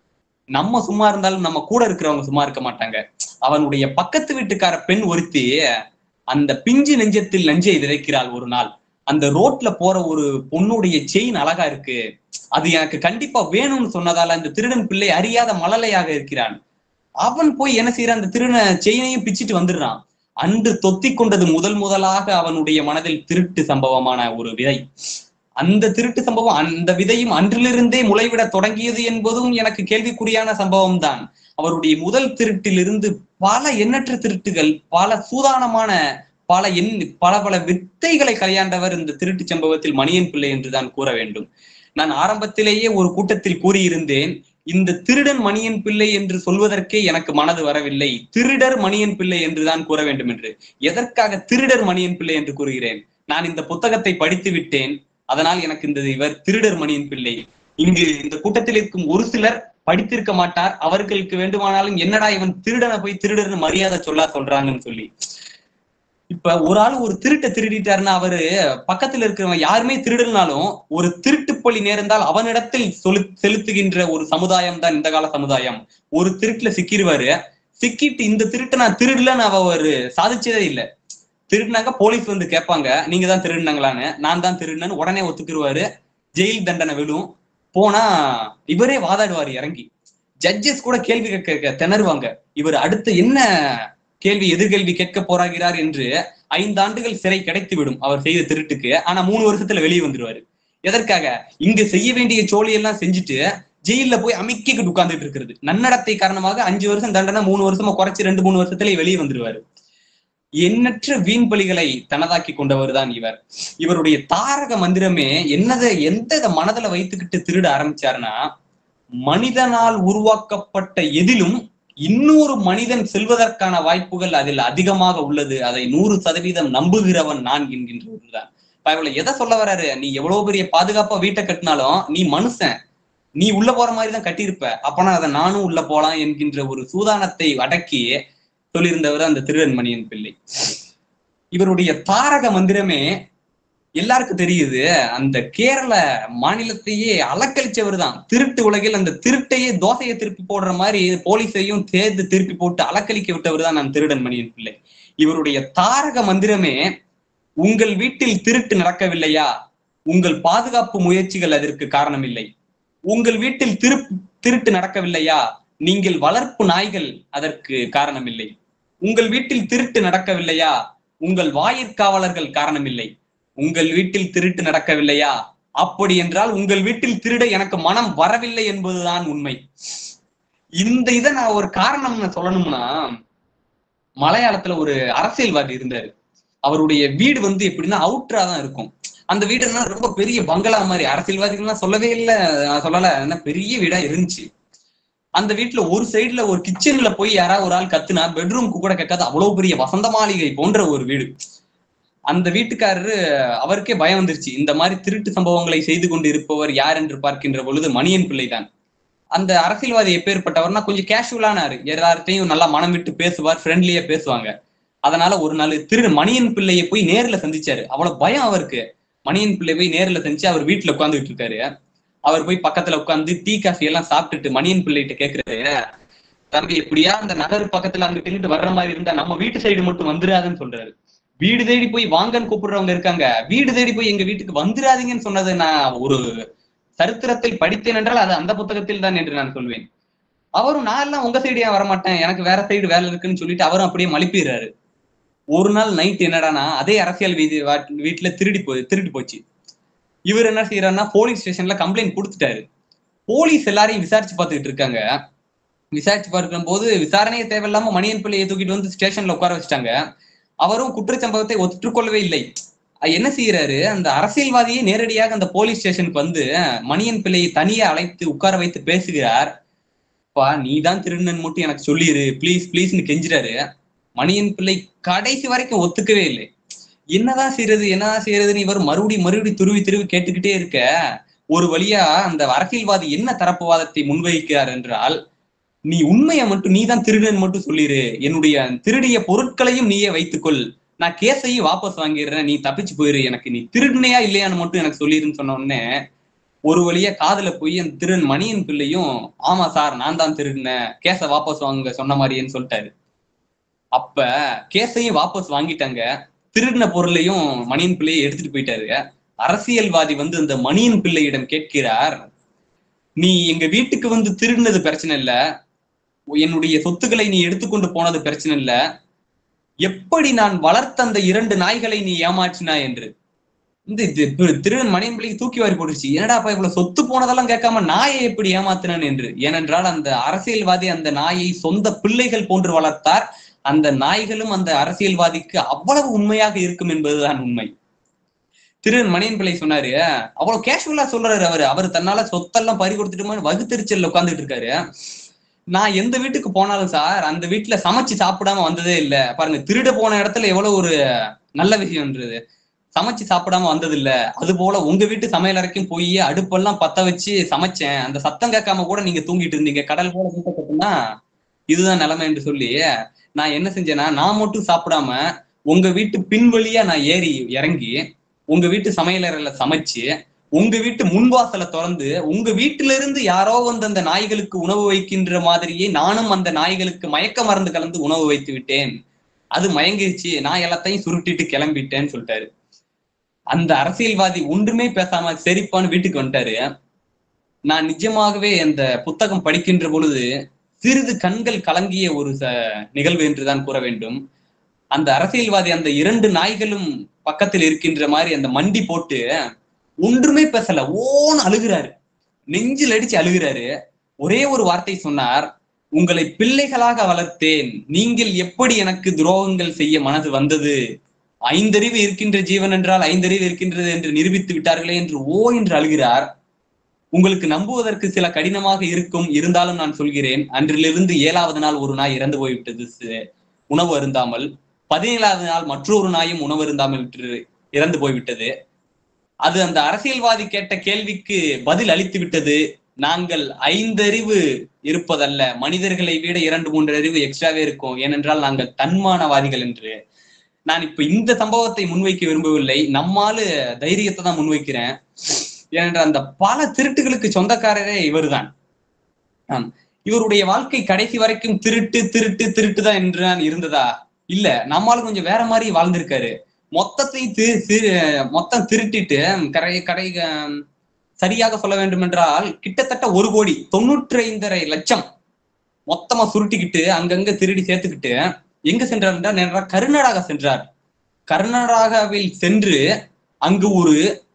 [SPEAKER 3] நம்ம சும்மா இருந்தாலும் நம்ம கூட இருக்கிறவங்க சும்மா இருக்க மாட்டாங்க அவனுடைய பக்கத்து வீட்டுக்கார பெண் ஒருத்தி அந்த பிஞ்சு நெஞ்சத்தில் நெஞ்சை விதைக்கிறாள் ஒரு நாள் அந்த ரோட்ல போற ஒரு பொண்ணுடைய செயின் அழகா இருக்கு அது எனக்கு கண்டிப்பா வேணும்னு சொன்னதால அந்த திருடன் பிள்ளை அறியாத மழலையாக இருக்கிறான் அவன் போய் என்ன செய்யறான் அந்த திருடன செயினையும் பிச்சுட்டு வந்துடுறான் அன்று தொத்தி கொண்டது முதல் முதலாக அவனுடைய மனதில் திருட்டு சம்பவமான ஒரு விதை அந்த திருட்டு சம்பவம் அந்த விதையும் அன்றிலிருந்தே முளைவிட தொடங்கியது என்பதும் எனக்கு கேள்விக்குறியான சம்பவம் தான் அவருடைய முதல் திருட்டிலிருந்து பல எண்ணற்ற திருட்டுகள் பல சூதானமான பல எண் பல பல வித்தைகளை கையாண்டவர் இந்த திருட்டு சம்பவத்தில் மணியன் பிள்ளை என்றுதான் கூற வேண்டும் நான் ஆரம்பத்திலேயே ஒரு கூட்டத்தில் கூறியிருந்தேன் இந்த திருடன் மணியன் பிள்ளை என்று சொல்வதற்கே எனக்கு மனது வரவில்லை திருடர் மணியன் பிள்ளை என்றுதான் கூற வேண்டும் என்று எதற்காக திருடர் மணியன் பிள்ளை என்று கூறுகிறேன் நான் இந்த புத்தகத்தை படித்து விட்டேன் அதனால் எனக்கு இந்த இவர் திருடர் மணியன் பிள்ளை இங்கு இந்த கூட்டத்தில் இருக்கும் ஒரு சிலர் படித்திருக்க மாட்டார் அவர்களுக்கு வேண்டுமானாலும் என்னடா இவன் திருடனை போய் திருடர்னு மரியாதை சொல்லா சொல்றாங்கன்னு சொல்லி இப்ப ஒரு ஆள் ஒரு திருட்டை திருடிட்டாருன்னா அவரு பக்கத்துல இருக்கிறவன் யாருமே திருடனாலும் ஒரு திருட்டு பழி நேர்ந்தால் அவனிடத்தில் சொலு செலுத்துகின்ற ஒரு சமுதாயம் தான் இந்த கால சமுதாயம் ஒரு திருட்டுல சிக்கிடுவாரு சிக்கிட்டு இந்த திருட்டை நான் திருடலன்னு அவ ஒரு சாதிச்சதே இல்லை திருடினாங்க போலீஸ் வந்து கேட்பாங்க நீங்க தான் திருடினாங்களான்னு நான் தான் திருடினேன்னு உடனே ஒத்துக்குருவாரு ஜெயில் தண்டனை விழும் போனா இவரே வாதாடுவாரு இறங்கி ஜட்ஜஸ் கூட கேள்வி கேட்க திணறுவாங்க இவர் அடுத்து என்ன கேள்வி எதிர்கேள்வி கேட்க போறாகிறார் என்று ஐந்து ஆண்டுகள் சிறை கிடைத்து விடும் அவர் செய்த திருட்டுக்கு ஆனா மூணு வருஷத்துல வெளியே வந்துருவாரு எதற்காக இங்க செய்ய வேண்டிய சோழி எல்லாம் செஞ்சுட்டு ஜெயில போய் அமைக்கிட்டு உட்கார்ந்துட்டு இருக்கிறது நன்னடத்தை காரணமாக அஞ்சு வருஷம் தண்டனை மூணு வருஷமா குறைச்சு ரெண்டு மூணு வருஷத்துல வெளியே வந்துருவாரு எண்ணற்ற வீண் பலிகளை தனதாக்கி கொண்டவர் தான் இவர் இவருடைய தாரக மந்திரமே என்னதை எந்த மனதுல வைத்துக்கிட்டு திருட ஆரம்பிச்சாருன்னா மனிதனால் உருவாக்கப்பட்ட எதிலும் இன்னொரு மனிதன் செல்வதற்கான வாய்ப்புகள் அதில் அதிகமாக உள்ளது அதை நூறு சதவீதம் நம்புகிறவன் நான் என்கின்றவர்தான் பயவுல எதை சொல்ல வர்றாரு நீ எவ்வளவு பெரிய பாதுகாப்பா வீட்டை கட்டினாலும் நீ மனுஷன் நீ உள்ள போற மாதிரி தான் கட்டியிருப்ப அப்பனா அதை நானும் உள்ள போலாம் என்கின்ற ஒரு சூதானத்தை அடக்கி சொல்லியிருந்தவர் அந்த திருவன்மணியன் பிள்ளை இவருடைய தாரக மந்திரமே எல்லாருக்கும் தெரியுது அந்த கேரள மாநிலத்தையே அலக்கழிச்சவர் தான் திருட்டு உலகில் அந்த திருட்டையே தோசையை திருப்பி போடுற மாதிரி போலீஸையும் சேர்ந்து திருப்பி போட்டு அலக்களிக்க விட்டவர் தான் நான் திருடன் மணியன் பிள்ளை இவருடைய தாரக மந்திரமே உங்கள் வீட்டில் திருட்டு நடக்கவில்லையா உங்கள் பாதுகாப்பு முயற்சிகள் அதற்கு காரணம் இல்லை உங்கள் வீட்டில் திரு திருட்டு நடக்கவில்லையா நீங்கள் வளர்ப்பு நாய்கள் அதற்கு காரணம் இல்லை உங்கள் வீட்டில் திருட்டு நடக்கவில்லையா உங்கள் வாயிற்காவலர்கள் காரணம் இல்லை உங்கள் வீட்டில் திருட்டு நடக்கவில்லையா அப்படி என்றால் உங்கள் வீட்டில் திருட எனக்கு மனம் வரவில்லை என்பதுதான் உண்மை இந்த இதை நான் ஒரு காரணம் நான் சொல்லணும்னா மலையாளத்துல ஒரு அரசியல்வாதி இருந்தாரு அவருடைய வீடு வந்து எப்படின்னா அவுட்டரா தான் இருக்கும் அந்த வீடுன்னா ரொம்ப பெரிய பங்களா மாதிரி அரசியல்வாதிகள்லாம் சொல்லவே இல்லை நான் சொல்லல என்ன பெரிய வீடா இருந்துச்சு அந்த வீட்டுல ஒரு சைடுல ஒரு கிச்சன்ல போய் யாராவது ஒரு ஆள் கத்துனா பெட்ரூம்க்கு கூட கேட்காது அவ்வளவு பெரிய வசந்த மாளிகை போன்ற ஒரு வீடு அந்த வீட்டுக்காரரு அவருக்கே பயம் வந்துருச்சு இந்த மாதிரி திருட்டு சம்பவங்களை செய்து கொண்டு இருப்பவர் யார் என்று பார்க்கின்ற பொழுது மணியன் பிள்ளை தான் அந்த அரசியல்வாதி எப்பேற்பட்டவர்னா கொஞ்சம் கேஷுவலானாரு எல்லார்ட்டையும் நல்லா மனம் விட்டு பேசுவார் ஃப்ரெண்ட்லியா பேசுவாங்க அதனால ஒரு நாள் திரு மணியன் பிள்ளையை போய் நேர்ல சந்திச்சாரு அவ்வளவு பயம் அவருக்கு மணியன் பிள்ளை போய் நேர்ல சந்திச்சு அவர் வீட்டுல உட்காந்துட்டு இருக்காரு அவர் போய் பக்கத்துல உட்காந்து டீ காஃபி எல்லாம் சாப்பிட்டுட்டு மணியன் பிள்ளைகிட்ட கேக்குறாரு தம்பி எப்படியா அந்த நகர் பக்கத்துல அங்க தின்னுட்டு வர்ற மாதிரி இருந்தா நம்ம வீட்டு சைடு மட்டும் வந்துடாதுன்னு சொல்றாரு வீடு தேடி போய் வாங்கன்னு கூப்பிடுறவங்க இருக்காங்க வீடு தேடி போய் எங்க வீட்டுக்கு வந்துடாதீங்கன்னு சொன்னது நான் ஒரு சரித்திரத்தில் படித்தேன் என்றால் அது அந்த புத்தகத்தில் தான் என்று நான் சொல்வேன் அவரும் நான் எல்லாம் உங்க சைடு ஏன் வரமாட்டேன் எனக்கு வேற சைடு வேலை இருக்குன்னு சொல்லிட்டு அவரும் அப்படியே மலிப்பிடுறாரு ஒரு நாள் நைட் என்னடானா அதே அரசியல் வீதி வீட்டுல திருடி போய் திருடி போச்சு இவர் என்ன செய்யறாருன்னா போலீஸ் ஸ்டேஷன்ல கம்ப்ளைண்ட் கொடுத்துட்டாரு போலீஸ் எல்லாரையும் விசாரிச்சு பார்த்துக்கிட்டு இருக்காங்க விசாரிச்சு பார்க்கும் போது விசாரணையே தேவையில்லாம மணியன் பிள்ளையை தூக்கிட்டு வந்து ஸ்டேஷன்ல உட்கார வச்சுட்டாங்க அவரும் குற்றச்சம்பவத்தை ஒத்துக்கொள்ளவே இல்லை என்ன செய்யறாரு அந்த அரசியல்வாதியை நேரடியாக அந்த போலீஸ் ஸ்டேஷனுக்கு வந்து மணியன் பிள்ளையை தனியா அழைத்து உட்கார வைத்து பேசுகிறார் பா நீ தான் திருநன் மட்டும் எனக்கு சொல்லிடு ப்ளீஸ் ப்ளீஸ்னு கெஞ்சுறாரு மணியன் பிள்ளை கடைசி வரைக்கும் ஒத்துக்கவே இல்லை என்னதான் செய்யறது என்னதான் செய்யறதுன்னு இவர் மறுபடி மறுபடி துருவி துருவி கேட்டுக்கிட்டே இருக்க ஒரு வழியா அந்த அரசியல்வாதி என்ன தரப்பு வாதத்தை முன்வைக்கிறார் என்றால் நீ உண்மையை மட்டும் நீ தான் திருடன் மட்டும் சொல்லிடு என்னுடைய திருடிய பொருட்களையும் நீயே வைத்துக்கொள் நான் கேஸையும் வாபஸ் வாங்கிடுறேன் நீ தப்பிச்சு போயிரு எனக்கு நீ திருடுனையா இல்லையான்னு மட்டும் எனக்கு சொல்லிருன்னு சொன்ன உடனே ஒரு வழியா காதுல போய் அந்த திருடன் மணியன் பிள்ளையும் ஆமா சார் நான் தான் திருடினேன் கேஸை வாபஸ் வாங்க சொன்ன மாதிரின்னு சொல்லிட்டாரு அப்ப கேஸையும் வாபஸ் வாங்கிட்டாங்க திருடின பொருளையும் மணியன் பிள்ளையை எடுத்துட்டு போயிட்டாரு அரசியல்வாதி வந்து அந்த மணியன் பிள்ளையிடம் கேட்கிறார் நீ எங்க வீட்டுக்கு வந்து திருடினது பிரச்சனை இல்ல என்னுடைய சொத்துக்களை நீ எடுத்துக்கொண்டு போனது பிரச்சனை இல்ல எப்படி நான் வளர்த்த அந்த இரண்டு நாய்களை நீ ஏமாற்றினாய் என்று இந்த திருடன் மணியன் பிள்ளைக்கு தூக்கி வாரி போட்டுருச்சு என்னடாப்பா இவ்வளவு சொத்து போனதெல்லாம் கேட்காம நாயை எப்படி ஏமாத்தினான் என்று ஏனென்றால் அந்த அரசியல்வாதி அந்த நாயை சொந்த பிள்ளைகள் போன்று வளர்த்தார் அந்த நாய்களும் அந்த அரசியல்வாதிக்கு அவ்வளவு உண்மையாக இருக்கும் என்பதுதான் உண்மை திரு மணியன் பிள்ளை சொன்னாரு அவ்வளவு கேஷுவலா சொல்றாரு அவரு அவர் தன்னால சொத்தெல்லாம் பறி கொடுத்துட்டு வகுத்தறிச்சல்ல உட்காந்துட்டு இருக்காரு நான் எந்த வீட்டுக்கு போனாலும் சார் அந்த வீட்டுல சமைச்சு சாப்பிடாம வந்ததே இல்ல பாருங்க திருட போன இடத்துல எவ்வளவு ஒரு நல்ல விஷயம்ன்றது சமைச்சு சாப்பிடாம வந்தது இல்ல அது போல உங்க வீட்டு சமையல் அறைக்கும் போய் அடுப்பெல்லாம் பத்த வச்சு சமைச்சேன் அந்த சத்தம் கேட்காம கூட நீங்க தூங்கிட்டு இருந்தீங்க கடல் போல மூட்டை கட்டுனா இதுதான் நிலைமை என்று சொல்லி நான் என்ன செஞ்சேன்னா நான் மட்டும் சாப்பிடாம உங்க வீட்டு பின்வழியா நான் ஏறி இறங்கி உங்க வீட்டு சமையலறையில சமைச்சு உங்க வீட்டு முன்வாசலை திறந்து உங்க வீட்டில இருந்து யாரோ வந்து அந்த நாய்களுக்கு உணவு வைக்கின்ற மாதிரியே நானும் அந்த நாய்களுக்கு மயக்க மருந்து கலந்து உணவு வைத்து விட்டேன் அது மயங்கிருச்சு நான் எல்லாத்தையும் சுருட்டிட்டு கிளம்பிட்டேன்னு சொல்லிட்டாரு அந்த அரசியல்வாதி ஒன்றுமே பேசாம சரிப்பான்னு வீட்டுக்கு வந்துட்டாரு நான் நிஜமாகவே அந்த புத்தகம் படிக்கின்ற பொழுது சிறிது கண்கள் கலங்கிய ஒரு ச நிகழ்வு என்றுதான் கூற வேண்டும் அந்த அரசியல்வாதி அந்த இரண்டு நாய்களும் பக்கத்தில் இருக்கின்ற மாதிரி அந்த மண்டி போட்டு ஒன்றுமே பேசல ஓன்னு அழுகிறாரு நெஞ்சில் அடிச்சு அழுகிறாரு ஒரே ஒரு வார்த்தை சொன்னார் உங்களை பிள்ளைகளாக வளர்த்தேன் நீங்கள் எப்படி எனக்கு துரோகங்கள் செய்ய மனது வந்தது ஐந்தறிவு இருக்கின்ற ஜீவன் என்றால் ஐந்தறிவு இருக்கின்றது என்று நிரூபித்து விட்டார்களே என்று ஓ என்று அழுகிறார் உங்களுக்கு நம்புவதற்கு சில கடினமாக இருக்கும் இருந்தாலும் நான் சொல்கிறேன் அன்றிலிருந்து ஏழாவது நாள் ஒரு நாய் இறந்து போய்விட்டது உணவு அருந்தாமல் பதினேழாவது நாள் மற்றொரு நாயும் உணவு அருந்தாமல் இறந்து போய்விட்டது அது அந்த அரசியல்வாதி கேட்ட கேள்விக்கு பதில் அளித்து விட்டது நாங்கள் ஐந்தறிவு இருப்பதல்ல மனிதர்களை விட இரண்டு மூன்று அறிவு எக்ஸ்ட்ராவே இருக்கும் ஏனென்றால் நாங்கள் தன்மானவாதிகள் என்று நான் இப்ப இந்த சம்பவத்தை முன்வைக்க விரும்பவில்லை நம்மால தைரியத்தை தான் முன்வைக்கிறேன் ஏனென்றால் அந்த பல திருட்டுகளுக்கு சொந்தக்காரரே இவர்தான் ஆம் இவருடைய வாழ்க்கை கடைசி வரைக்கும் திருட்டு திருட்டு திருட்டு தான் என்று நான் இருந்ததா இல்ல நம்மால கொஞ்சம் வேற மாதிரி வாழ்ந்திருக்காரு மொத்தத்தை திரு திரு மொத்தம் திருட்டிட்டு கடை கடை ஆம், சரியாக சொல்ல வேண்டும் என்றால் கிட்டத்தட்ட ஒரு கோடி தொண்ணூற்றி ஐந்தரை லட்சம் மொத்தமா சுருட்டிக்கிட்டு அங்கங்க திருடி சேர்த்துக்கிட்டு எங்க சென்றார் என்றால் நேரா கர்நாடகா சென்றார் கர்நாடகாவில் சென்று அங்கு ஒரு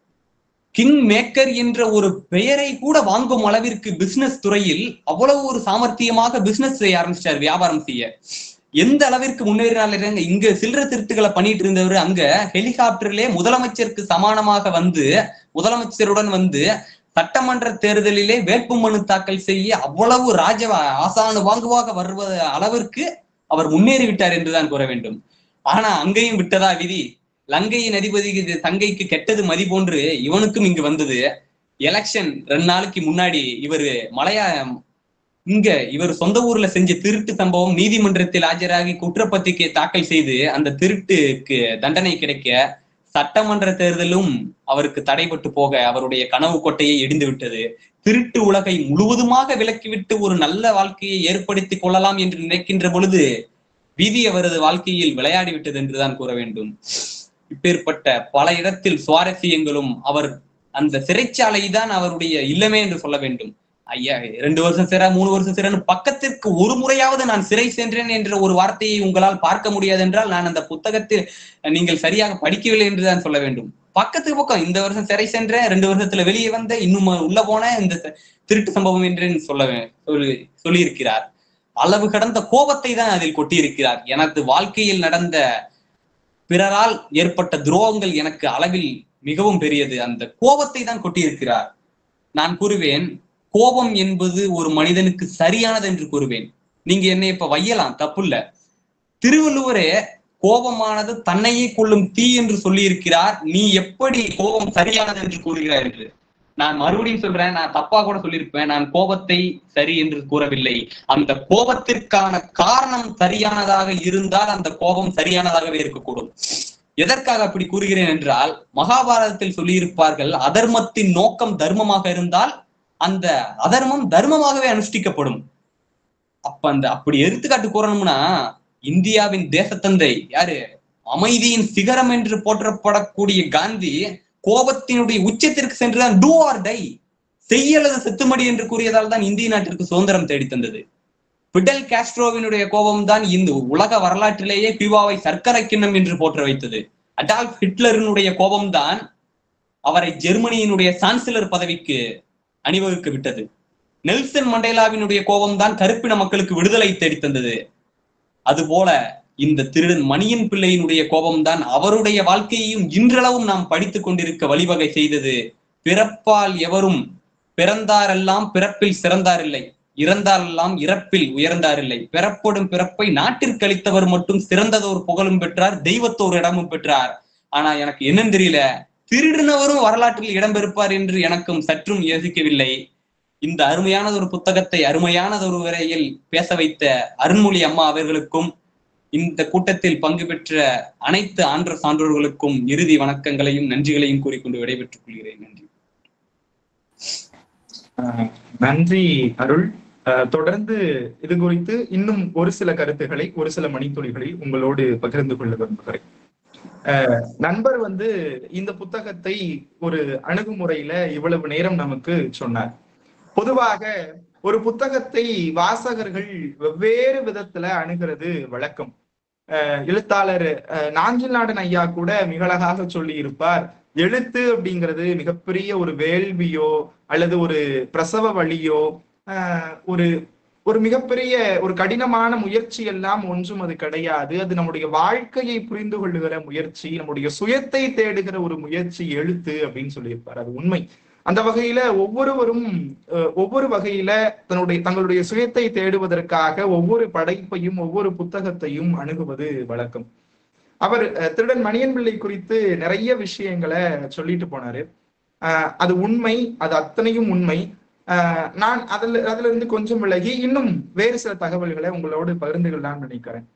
[SPEAKER 3] கிங் மேக்கர் என்ற ஒரு பெயரை கூட வாங்கும் அளவிற்கு பிசினஸ் துறையில் அவ்வளவு ஒரு சாமர்த்தியமாக பிசினஸ் செய்ய ஆரம்பிச்சிட்டார் வியாபாரம் செய்ய எந்த அளவிற்கு முன்னேறினால இங்க சில்லற திருட்டுகளை பண்ணிட்டு இருந்தவர் அங்க ஹெலிகாப்டர்லே முதலமைச்சருக்கு சமானமாக வந்து முதலமைச்சருடன் வந்து சட்டமன்ற தேர்தலிலே வேட்புமனு தாக்கல் செய்ய அவ்வளவு ராஜ ஆசானு வாங்குவாக வருவது அளவிற்கு அவர் முன்னேறி விட்டார் என்றுதான் கூற வேண்டும் ஆனா அங்கேயும் விட்டதா விதி லங்கையின் அதிபதி தங்கைக்கு கெட்டது மதி போன்று இவனுக்கும் இங்கு வந்தது எலெக்ஷன் ரெண்டு நாளைக்கு முன்னாடி இவர் மலையா இங்க இவர் சொந்த ஊர்ல செஞ்ச திருட்டு சம்பவம் நீதிமன்றத்தில் ஆஜராகி குற்றப்பத்திரிகை தாக்கல் செய்து அந்த திருட்டுக்கு தண்டனை கிடைக்க சட்டமன்ற தேர்தலும் அவருக்கு தடைபட்டு போக அவருடைய கனவு கோட்டையை இடிந்து விட்டது திருட்டு உலகை முழுவதுமாக விலக்கிவிட்டு ஒரு நல்ல வாழ்க்கையை ஏற்படுத்திக் கொள்ளலாம் என்று நினைக்கின்ற பொழுது விதி அவரது வாழ்க்கையில் விளையாடி விட்டது என்றுதான் கூற வேண்டும் இப்பேற்பட்ட பல இடத்தில் சுவாரஸ்யங்களும் அவர் அந்த சிறைச்சாலை தான் அவருடைய இல்லமே என்று சொல்ல வேண்டும் ஐயா ரெண்டு வருஷம் சிறை மூணு வருஷம் சிறைன்னு பக்கத்திற்கு ஒரு முறையாவது நான் சிறை சென்றேன் என்ற ஒரு வார்த்தையை உங்களால் பார்க்க முடியாது என்றால் நான் அந்த புத்தகத்தில் நீங்கள் சரியாக படிக்கவில்லை என்றுதான் சொல்ல வேண்டும் பக்கத்துக்கு பக்கம் இந்த வருஷம் சிறை சென்றேன் ரெண்டு வருஷத்துல வெளியே வந்த இன்னும் உள்ள போன இந்த திருட்டு சம்பவம் என்று சொல்ல சொல்லி சொல்லியிருக்கிறார் அளவு கடந்த கோபத்தை தான் அதில் கொட்டியிருக்கிறார் எனது வாழ்க்கையில் நடந்த பிறரால் ஏற்பட்ட துரோகங்கள் எனக்கு அளவில் மிகவும் பெரியது அந்த கோபத்தை தான் கொட்டியிருக்கிறார் நான் கூறுவேன் கோபம் என்பது ஒரு மனிதனுக்கு சரியானது என்று கூறுவேன் நீங்க என்னை இப்ப வையலாம் தப்பு இல்ல திருவள்ளுவரே கோபமானது தன்னையே கொள்ளும் தீ என்று சொல்லி இருக்கிறார் நீ எப்படி கோபம் சரியானது என்று கூறுகிறாய் என்று நான் மறுபடியும் சொல்றேன் நான் தப்பா கூட சொல்லியிருப்பேன் நான் கோபத்தை சரி என்று கூறவில்லை அந்த கோபத்திற்கான காரணம் சரியானதாக இருந்தால் அந்த கோபம் சரியானதாகவே இருக்கக்கூடும் எதற்காக அப்படி கூறுகிறேன் என்றால் மகாபாரதத்தில் சொல்லியிருப்பார்கள் அதர்மத்தின் நோக்கம் தர்மமாக இருந்தால் அந்த அதர்மம் தர்மமாகவே அனுஷ்டிக்கப்படும் அப்ப அந்த அப்படி எடுத்துக்காட்டு கூறணும்னா இந்தியாவின் தேசத்தந்தை யாரு அமைதியின் சிகரம் என்று போற்றப்படக்கூடிய காந்தி கோபத்தினுடைய உச்சத்திற்கு சென்றுதான் டூ ஆர் டை செய்யலது செத்துமடி என்று கூறியதால் தான் இந்திய நாட்டிற்கு சுதந்திரம் தேடி தந்தது பிடல் காஸ்ட்ரோவினுடைய கோபம் தான் இந்த உலக வரலாற்றிலேயே கியூபாவை சர்க்கரை கிண்ணம் என்று போற்ற வைத்தது அடால்ஃப் ஹிட்லரினுடைய கோபம்தான் அவரை ஜெர்மனியினுடைய சான்சலர் பதவிக்கு அணிவகுக்க விட்டது நெல்சன் மண்டேலாவினுடைய கோபம் தான் கருப்பின மக்களுக்கு விடுதலை தேடி தந்தது அதுபோல இந்த திருடன் மணியன் பிள்ளையினுடைய கோபம்தான் அவருடைய வாழ்க்கையையும் இன்றளவும் நாம் படித்துக் கொண்டிருக்க வழிவகை செய்தது பிறப்பால் எவரும் பிறந்தாரெல்லாம் பிறப்பில் சிறந்தாரில்லை இறந்தாரெல்லாம் இறப்பில் உயர்ந்தாரில்லை பிறப்படும் பிறப்பை நாட்டிற்கு அளித்தவர் மட்டும் சிறந்ததோர் புகழும் பெற்றார் தெய்வத்தோர் இடமும் பெற்றார் ஆனா எனக்கு என்னன்னு தெரியல திருடினவரும் வரலாற்றில் இடம்பெறுப்பார் என்று எனக்கும் சற்றும் யோசிக்கவில்லை இந்த அருமையானது ஒரு புத்தகத்தை அருமையானது ஒரு வரையில் பேச வைத்த அருண்மொழி அம்மா அவர்களுக்கும் இந்த கூட்டத்தில் பங்கு பெற்ற அனைத்து ஆன்ற சான்றோர்களுக்கும் இறுதி வணக்கங்களையும் நன்றிகளையும் கூறிக்கொண்டு விடைபெற்றுக் கொள்கிறேன் நன்றி
[SPEAKER 4] ஆஹ் நன்றி அருள் ஆஹ் தொடர்ந்து இது குறித்து இன்னும் ஒரு சில கருத்துக்களை ஒரு சில மணித்துளிகளில் உங்களோடு பகிர்ந்து கொள்ள விரும்புகிறேன் ஆஹ் நண்பர் வந்து இந்த புத்தகத்தை ஒரு அணுகுமுறையில இவ்வளவு நேரம் நமக்கு சொன்னார் பொதுவாக ஒரு புத்தகத்தை வாசகர்கள் வெவ்வேறு விதத்துல அணுகிறது வழக்கம் ஆஹ் எழுத்தாளர் ஆஹ் நாஞ்சில் நாடன் ஐயா கூட மிக அழகாக சொல்லி இருப்பார் எழுத்து அப்படிங்கிறது மிகப்பெரிய ஒரு வேள்வியோ அல்லது ஒரு பிரசவ வழியோ ஆஹ் ஒரு ஒரு மிகப்பெரிய ஒரு கடினமான முயற்சி எல்லாம் ஒன்றும் அது கிடையாது அது நம்முடைய வாழ்க்கையை புரிந்து கொள்ளுகிற முயற்சி நம்முடைய சுயத்தை தேடுகிற ஒரு முயற்சி எழுத்து அப்படின்னு சொல்லியிருப்பார் அது உண்மை அந்த வகையில ஒவ்வொருவரும் அஹ், ஒவ்வொரு வகையில தன்னுடைய தங்களுடைய சுயத்தை தேடுவதற்காக ஒவ்வொரு படைப்பையும் ஒவ்வொரு புத்தகத்தையும் அணுகுவது வழக்கம் அவர் அஹ், திருடன் மணியன் பிள்ளை குறித்து நிறைய விஷயங்களை சொல்லிட்டு போனாரு ஆஹ் அது உண்மை அது அத்தனையும் உண்மை ஆஹ் நான் அதுல அதுல இருந்து கொஞ்சம் விலகி இன்னும் வேறு சில தகவல்களை உங்களோடு பகிர்ந்து கொள்ளலாம்னு நினைக்கிறேன்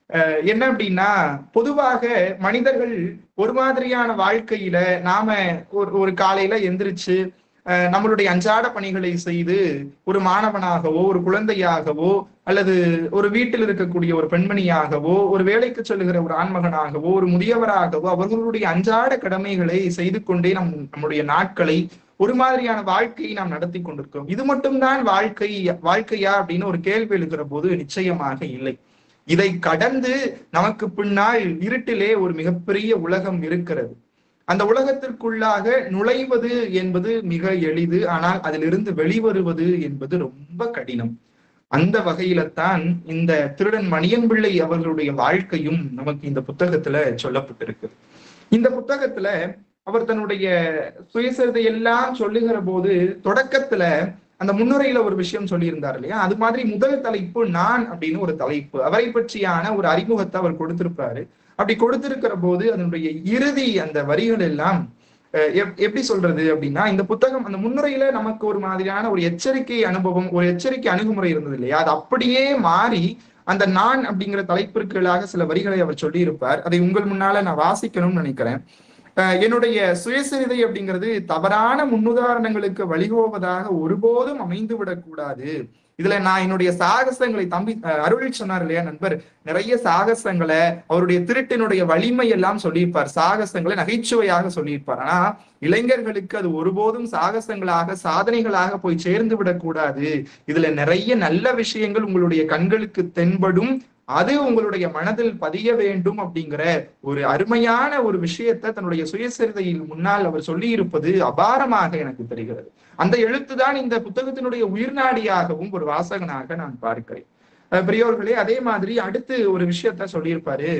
[SPEAKER 4] அஹ் என்ன அப்படின்னா பொதுவாக மனிதர்கள் ஒரு மாதிரியான வாழ்க்கையில நாம ஒரு ஒரு காலையில எந்திரிச்சு அஹ் நம்மளுடைய அன்றாட பணிகளை செய்து ஒரு மாணவனாகவோ ஒரு குழந்தையாகவோ அல்லது ஒரு வீட்டில் இருக்கக்கூடிய ஒரு பெண்மணியாகவோ ஒரு வேலைக்கு செல்லுகிற ஒரு ஆண்மகனாகவோ ஒரு முதியவராகவோ அவர்களுடைய அன்றாட கடமைகளை செய்து கொண்டே நம் நம்முடைய நாட்களை ஒரு மாதிரியான வாழ்க்கையை நாம் நடத்தி கொண்டிருக்கிறோம் இது மட்டும்தான் வாழ்க்கை வாழ்க்கையா அப்படின்னு ஒரு கேள்வி எழுகிற போது நிச்சயமாக இல்லை இதை கடந்து நமக்கு பின்னால் இருட்டிலே ஒரு மிகப்பெரிய உலகம் இருக்கிறது அந்த உலகத்திற்குள்ளாக நுழைவது என்பது மிக எளிது ஆனால் அதிலிருந்து வெளிவருவது என்பது ரொம்ப கடினம் அந்த வகையில தான் இந்த திருடன் மணியன் பிள்ளை அவர்களுடைய வாழ்க்கையும் நமக்கு இந்த புத்தகத்துல சொல்லப்பட்டிருக்கு இந்த புத்தகத்துல அவர் தன்னுடைய சுயசரிதை எல்லாம் சொல்லுகிற போது தொடக்கத்துல அந்த முன்னுரையில ஒரு விஷயம் சொல்லியிருந்தார் இல்லையா அது மாதிரி முதல் தலைப்பு நான் அப்படின்னு ஒரு தலைப்பு அவரை பற்றியான ஒரு அறிமுகத்தை அவர் கொடுத்திருப்பாரு அப்படி கொடுத்திருக்கிற போது அதனுடைய இறுதி அந்த வரிகள் எல்லாம் அஹ் எப்- எப்படி சொல்றது அப்படின்னா இந்த புத்தகம் அந்த முன்னுரையில நமக்கு ஒரு மாதிரியான ஒரு எச்சரிக்கை அனுபவம் ஒரு எச்சரிக்கை அணுகுமுறை இருந்தது இல்லையா அது அப்படியே மாறி அந்த நான் அப்படிங்கிற தலைப்பிற்கீழாக சில வரிகளை அவர் சொல்லியிருப்பார் அதை உங்கள் முன்னால நான் வாசிக்கணும்னு நினைக்கிறேன் அஹ் என்னுடைய சுயசரிதை அப்படிங்கிறது தவறான முன்னுதாரணங்களுக்கு வழிகோவதாக ஒருபோதும் அமைந்து விடக்கூடாது இதுல நான் என்னுடைய சாகசங்களை தம்பி அஹ் அருள் சொன்னார் இல்லையா நண்பர் நிறைய சாகசங்களை அவருடைய திருட்டினுடைய வலிமை எல்லாம் சொல்லியிருப்பார் சாகசங்களை நகைச்சுவையாக சொல்லியிருப்பார் ஆனா இளைஞர்களுக்கு அது ஒருபோதும் சாகசங்களாக சாதனைகளாக போய் சேர்ந்து விடக்கூடாது இதுல நிறைய நல்ல விஷயங்கள் உங்களுடைய கண்களுக்கு தென்படும் அது உங்களுடைய மனதில் பதிய வேண்டும் அப்படிங்கிற ஒரு அருமையான ஒரு விஷயத்தை தன்னுடைய சுயசரிதையில் முன்னால் அவர் சொல்லி இருப்பது அபாரமாக எனக்கு தெரிகிறது அந்த எழுத்துதான் இந்த புத்தகத்தினுடைய உயிர்நாடியாகவும் ஒரு வாசகனாக நான் பார்க்கிறேன் அஹ் பெரியோர்களே அதே மாதிரி அடுத்து ஒரு விஷயத்த சொல்லியிருப்பாரு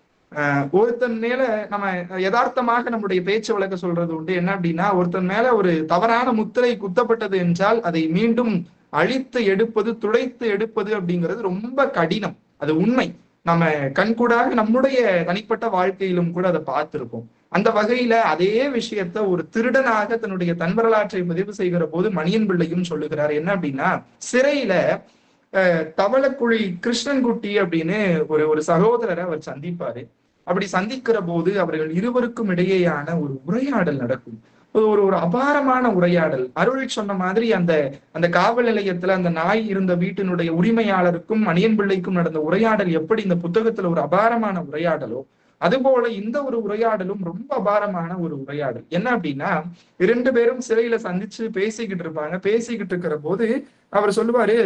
[SPEAKER 4] அஹ் ஒருத்தன் மேல நம்ம யதார்த்தமாக நம்முடைய பேச்சு வழக்க சொல்றது உண்டு என்ன அப்படின்னா ஒருத்தன் மேல ஒரு தவறான முத்திரை குத்தப்பட்டது என்றால் அதை மீண்டும் அழித்து எடுப்பது துடைத்து எடுப்பது அப்படிங்கிறது ரொம்ப கடினம் அது உண்மை நம்ம கண்கூடாக நம்முடைய தனிப்பட்ட வாழ்க்கையிலும் கூட அதை பார்த்திருப்போம் அந்த வகையில அதே விஷயத்த ஒரு திருடனாக தன்னுடைய தன் வரலாற்றை பதிவு செய்கிற போது மணியன் பிள்ளையும் சொல்லுகிறார் என்ன அப்படின்னா சிறையில அஹ், தவளக்குழி கிருஷ்ணன்குட்டி அப்படின்னு ஒரு ஒரு சகோதரரை அவர் சந்திப்பாரு அப்படி சந்திக்கிற போது அவர்கள் இருவருக்கும் இடையேயான ஒரு உரையாடல் நடக்கும் ஒரு- ஒரு ஒரு அபாரமான உரையாடல் அருள் சொன்ன மாதிரி அந்த அந்த காவல் நிலையத்துல அந்த நாய் இருந்த வீட்டினுடைய உரிமையாளருக்கும் மணியன் பிள்ளைக்கும் நடந்த உரையாடல் எப்படி இந்த புத்தகத்துல ஒரு அபாரமான உரையாடலோ அதுபோல இந்த ஒரு உரையாடலும் ரொம்ப அபாரமான ஒரு உரையாடல் என்ன அப்படின்னா இரண்டு பேரும் சிறையில சந்திச்சு பேசிக்கிட்டு இருப்பாங்க பேசிக்கிட்டு இருக்கிற போது அவர் சொல்லுவாரு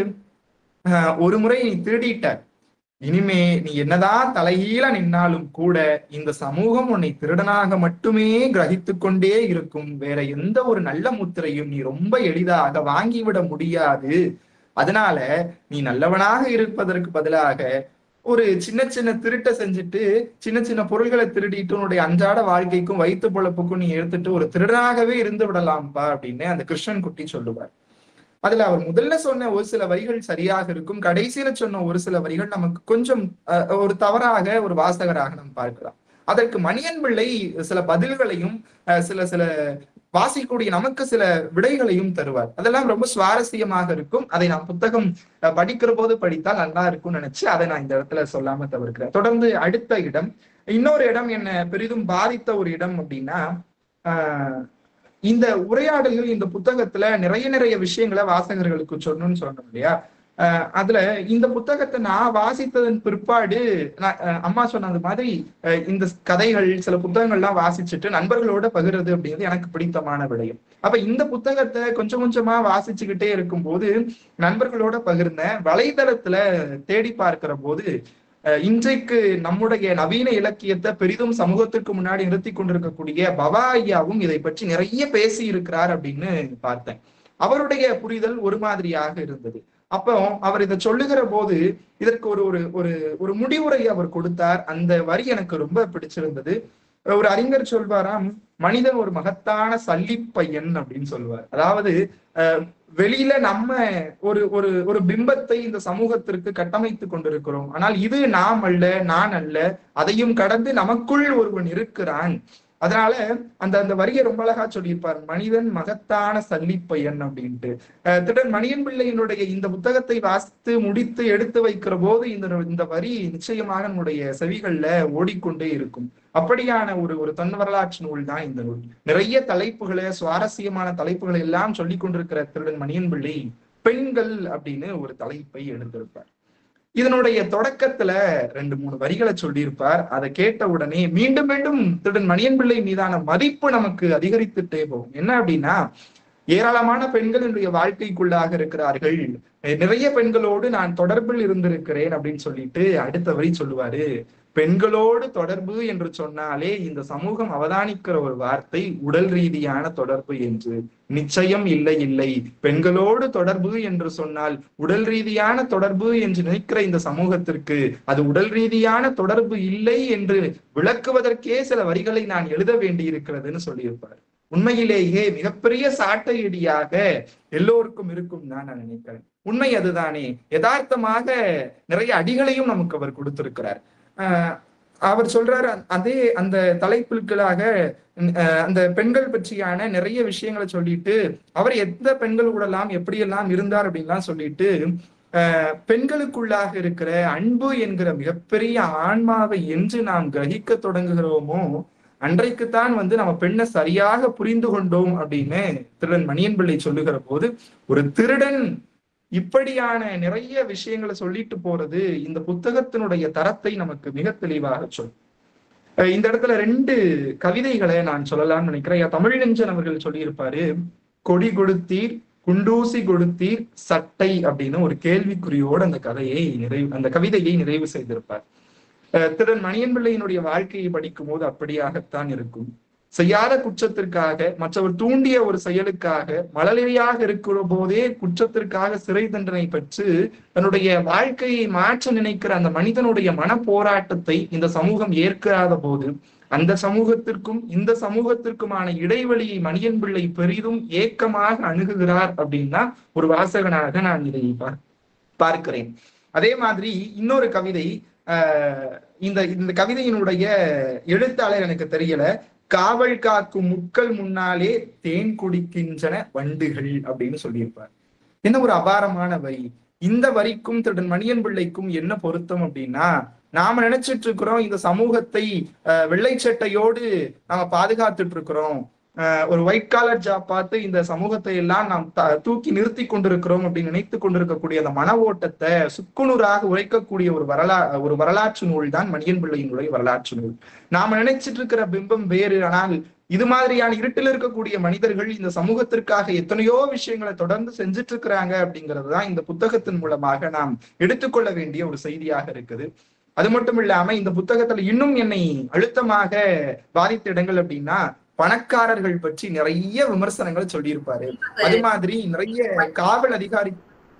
[SPEAKER 4] "ஆஹ், ஒரு முறை நீ திருடிட்ட இனிமே நீ என்னதான் தலைகீழ நின்னாலும் கூட இந்த சமூகம் உன்னை திருடனாக மட்டுமே கிரகித்து கொண்டே இருக்கும் வேற எந்த ஒரு நல்ல முத்திரையும் நீ ரொம்ப எளிதாக வாங்கிவிட முடியாது அதனால நீ நல்லவனாக இருப்பதற்கு பதிலாக ஒரு சின்ன சின்ன திருட்டை செஞ்சுட்டு சின்ன சின்ன பொருள்களை திருடிட்டு உன்னுடைய அன்றாட வாழ்க்கைக்கும் வயிற்று பொழப்புக்கும் நீ எடுத்துட்டு ஒரு திருடனாகவே இருந்து விடலாம்ப்பா அப்படின்னு அந்த கிருஷ்ணன் குட்டி சொல்லுவார் அதுல அவர் முதல்ல சொன்ன ஒரு சில வரிகள் சரியாக இருக்கும் கடைசியில சொன்ன ஒரு சில வரிகள் நமக்கு கொஞ்சம் அஹ், ஒரு தவறாக ஒரு வாசகராக நம்ம பார்க்கலாம் அதற்கு மணியன் பிள்ளை சில பதில்களையும் அஹ், சில சில வாசிக்கக்கூடிய நமக்கு சில விடைகளையும் தருவார் அதெல்லாம் ரொம்ப சுவாரஸ்யமாக இருக்கும் அதை நான் புத்தகம் அஹ், படிக்கிற போது படித்தால் நல்லா இருக்கும்னு நினைச்சு அதை நான் இந்த இடத்துல சொல்லாம தவிர்க்கிறேன் தொடர்ந்து அடுத்த இடம் இன்னொரு இடம் என்ன பெரிதும் பாதித்த ஒரு இடம் அப்படின்னா ஆஹ் இந்த உரையாடல்கள் இந்த புத்தகத்துல நிறைய நிறைய விஷயங்களை வாசகர்களுக்கு சொல்லணும்னு சொன்னோம் இல்லையா ஆஹ் அதுல இந்த புத்தகத்தை நான் வாசித்ததன் பிற்பாடு நான் அஹ் அம்மா சொன்னது மாதிரி அஹ் இந்த கதைகள் சில புத்தகங்கள்லாம் வாசிச்சுட்டு நண்பர்களோட பகிர்றது அப்படிங்கிறது எனக்கு பிடித்தமான விடயம் அப்ப இந்த புத்தகத்தை கொஞ்சம் கொஞ்சமா வாசிச்சுக்கிட்டே இருக்கும்போது நண்பர்களோட பகிர்ந்த வலைதளத்துல தேடி பார்க்கிற போது அஹ் இன்றைக்கு நம்முடைய நவீன இலக்கியத்தை பெரிதும் சமூகத்திற்கு முன்னாடி நிறுத்தி கொண்டிருக்கக்கூடிய பவா ஐயாவும் இதை பற்றி நிறைய பேசி இருக்கிறார் அப்படின்னு பார்த்தேன் அவருடைய புரிதல் ஒரு மாதிரியாக இருந்தது அப்போ அவர் இதை சொல்லுகிற போது இதற்கு ஒரு ஒரு ஒரு ஒரு முடிவுரை அவர் கொடுத்தார் அந்த வரி எனக்கு ரொம்ப பிடிச்சிருந்தது ஒரு அறிஞர் சொல்வாராம் மனிதன் ஒரு மகத்தான சல்லிப்பையன் அப்படின்னு சொல்லுவார் அதாவது அஹ், வெளியில நம்ம ஒரு ஒரு ஒரு பிம்பத்தை இந்த சமூகத்திற்கு கட்டமைத்து கொண்டிருக்கிறோம் ஆனால் இது நாம் அல்ல நான் அல்ல அதையும் கடந்து நமக்குள் ஒருவன் இருக்கிறான் அதனால அந்த அந்த வரியை ரொம்ப அழகா சொல்லியிருப்பார் மனிதன் மகத்தான சல்லிப்பையன் அப்படின்ட்டு அஹ் திருடன் மணியன் பிள்ளையினுடைய இந்த புத்தகத்தை வாசித்து முடித்து எடுத்து வைக்கிற போது இந்த இந்த வரி நிச்சயமாக நம்முடைய செவிகள்ல ஓடிக்கொண்டே இருக்கும் அப்படியான ஒரு ஒரு தன் வரலாற்று நூல் தான் இந்த நூல் நிறைய தலைப்புகளை சுவாரஸ்யமான தலைப்புகளை எல்லாம் சொல்லி கொண்டிருக்கிற திருடன் மணியன் பிள்ளை பெண்கள் அப்படின்னு ஒரு தலைப்பை எடுத்திருப்பார் இதனுடைய தொடக்கத்துல ரெண்டு மூணு வரிகளை சொல்லியிருப்பார் அதை கேட்ட உடனே மீண்டும் மீண்டும் திருடன் மணியன் பிள்ளை மீதான மதிப்பு நமக்கு அதிகரித்துட்டே போகும் என்ன அப்படின்னா ஏராளமான பெண்கள் என்னுடைய வாழ்க்கைக்குள்ளாக இருக்கிறார்கள் நிறைய பெண்களோடு நான் தொடர்பில் இருந்திருக்கிறேன் அப்படின்னு சொல்லிட்டு அடுத்த வரி சொல்லுவாரு பெண்களோடு தொடர்பு என்று சொன்னாலே இந்த சமூகம் அவதானிக்கிற ஒரு வார்த்தை உடல் ரீதியான தொடர்பு என்று நிச்சயம் இல்லை இல்லை பெண்களோடு தொடர்பு என்று சொன்னால் உடல் ரீதியான தொடர்பு என்று நினைக்கிற இந்த சமூகத்திற்கு அது உடல் ரீதியான தொடர்பு இல்லை என்று விளக்குவதற்கே சில வரிகளை நான் எழுத வேண்டி இருக்கிறதுன்னு சொல்லியிருப்பார் உண்மையிலேயே மிகப்பெரிய சாட்டையடியாக எல்லோருக்கும் இருக்கும் தான் நான் நினைக்கிறேன் உண்மை அதுதானே யதார்த்தமாக நிறைய அடிகளையும் நமக்கு அவர் கொடுத்திருக்கிறார் ஆஹ் அவர் சொல்றாரு அதே அந்த தலைப்புகளாக அந்த பெண்கள் பற்றியான நிறைய விஷயங்களை சொல்லிட்டு அவர் எந்த பெண்கள் கூடலாம் எப்படியெல்லாம் இருந்தார் அப்படின்லாம் சொல்லிட்டு ஆஹ் பெண்களுக்குள்ளாக இருக்கிற அன்பு என்கிற மிகப்பெரிய ஆன்மாவை என்று நாம் கிரகிக்க தொடங்குகிறோமோ அன்றைக்குத்தான் வந்து நம்ம பெண்ணை சரியாக புரிந்து கொண்டோம் அப்படின்னு திருடன் மணியன் பிள்ளை சொல்லுகிற போது ஒரு திருடன் இப்படியான நிறைய விஷயங்களை சொல்லிட்டு போறது இந்த புத்தகத்தினுடைய தரத்தை நமக்கு மிக தெளிவாக சொல் இந்த இடத்துல ரெண்டு கவிதைகளை நான் சொல்லலாம்னு நினைக்கிறேன் தமிழ் நெஞ்சன் அவர்கள் சொல்லியிருப்பாரு கொடி கொடுத்தீர் குண்டூசி கொடுத்தீர் சட்டை அப்படின்னு ஒரு கேள்விக்குறியோடு அந்த கதையை நிறைவு அந்த கவிதையை நிறைவு செய்திருப்பார் திறன் மணியன் பிள்ளையினுடைய வாழ்க்கையை படிக்கும் போது அப்படியாகத்தான் இருக்கும் செய்யாத குற்றத்திற்காக மற்றவர் தூண்டிய ஒரு செயலுக்காக மழலையாக இருக்கிற போதே குற்றத்திற்காக சிறை தண்டனை பெற்று தன்னுடைய வாழ்க்கையை மாற்ற நினைக்கிற அந்த மனிதனுடைய மன போராட்டத்தை இந்த சமூகம் ஏற்காத போது அந்த சமூகத்திற்கும் இந்த சமூகத்திற்குமான இடைவெளியை மணியன் பிள்ளை பெரிதும் ஏக்கமாக அணுகுகிறார் அப்படின்னா ஒரு வாசகனாக நான் இதை பார்க்கிறேன் அதே மாதிரி இன்னொரு கவிதை ஆஹ் இந்த இந்த கவிதையினுடைய எழுத்தாளர் எனக்கு தெரியல காவல் காக்கும் முட்கள் முன்னாலே தேன் குடிக்கின்றன வண்டுகள் அப்படின்னு சொல்லியிருப்பார் என்ன ஒரு அபாரமான வரி இந்த வரிக்கும் திருடன் மணியன் பிள்ளைக்கும் என்ன பொருத்தம் அப்படின்னா நாம நினைச்சிட்டு இருக்கிறோம் இந்த சமூகத்தை வெள்ளை சட்டையோடு நாம பாதுகாத்துட்டு இருக்கிறோம் ஒரு ஒயிட் காலர் ஜாப் பார்த்து இந்த சமூகத்தை எல்லாம் நாம் தூக்கி நிறுத்தி கொண்டிருக்கிறோம் அப்படின்னு நினைத்து கொண்டிருக்கக்கூடிய அந்த மன ஓட்டத்தை சுக்குநூறாக உரைக்கக்கூடிய ஒரு வரலா ஒரு வரலாற்று நூல் தான் மணியன் பிள்ளையினுடைய வரலாற்று நூல் நாம நினைச்சிட்டு இருக்கிற பிம்பம் வேறு ஆனால் இது மாதிரியான இருட்டில் இருக்கக்கூடிய மனிதர்கள் இந்த சமூகத்திற்காக எத்தனையோ விஷயங்களை தொடர்ந்து செஞ்சுட்டு இருக்கிறாங்க அப்படிங்கிறது தான் இந்த புத்தகத்தின் மூலமாக நாம் எடுத்துக்கொள்ள வேண்டிய ஒரு செய்தியாக இருக்குது அது மட்டும் இல்லாம இந்த புத்தகத்துல இன்னும் என்னை அழுத்தமாக பாதித்த இடங்கள் அப்படின்னா பணக்காரர்கள் பற்றி நிறைய விமர்சனங்கள் சொல்லியிருப்பாரு அது மாதிரி நிறைய காவல் அதிகாரி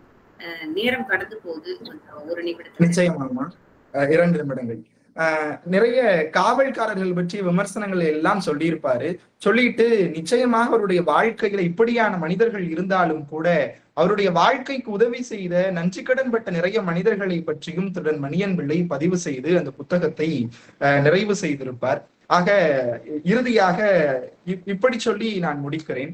[SPEAKER 1] நேரம் கடந்து போகுது ஒரு நிமிடம்
[SPEAKER 4] நிச்சயமாமா இரண்டு நிமிடங்கள் நிறைய காவல்காரர்கள் பற்றி விமர்சனங்கள் எல்லாம் சொல்லியிருப்பாரு சொல்லிட்டு நிச்சயமாக அவருடைய வாழ்க்கையில இப்படியான மனிதர்கள் இருந்தாலும் கூட அவருடைய வாழ்க்கைக்கு உதவி செய்த நன்றி கடன் பட்ட நிறைய மனிதர்களை பற்றியும் திருடன் மணியன் பிள்ளை பதிவு செய்து அந்த புத்தகத்தை நிறைவு செய்திருப்பார் ஆக இறுதியாக இப்படி சொல்லி நான் முடிக்கிறேன்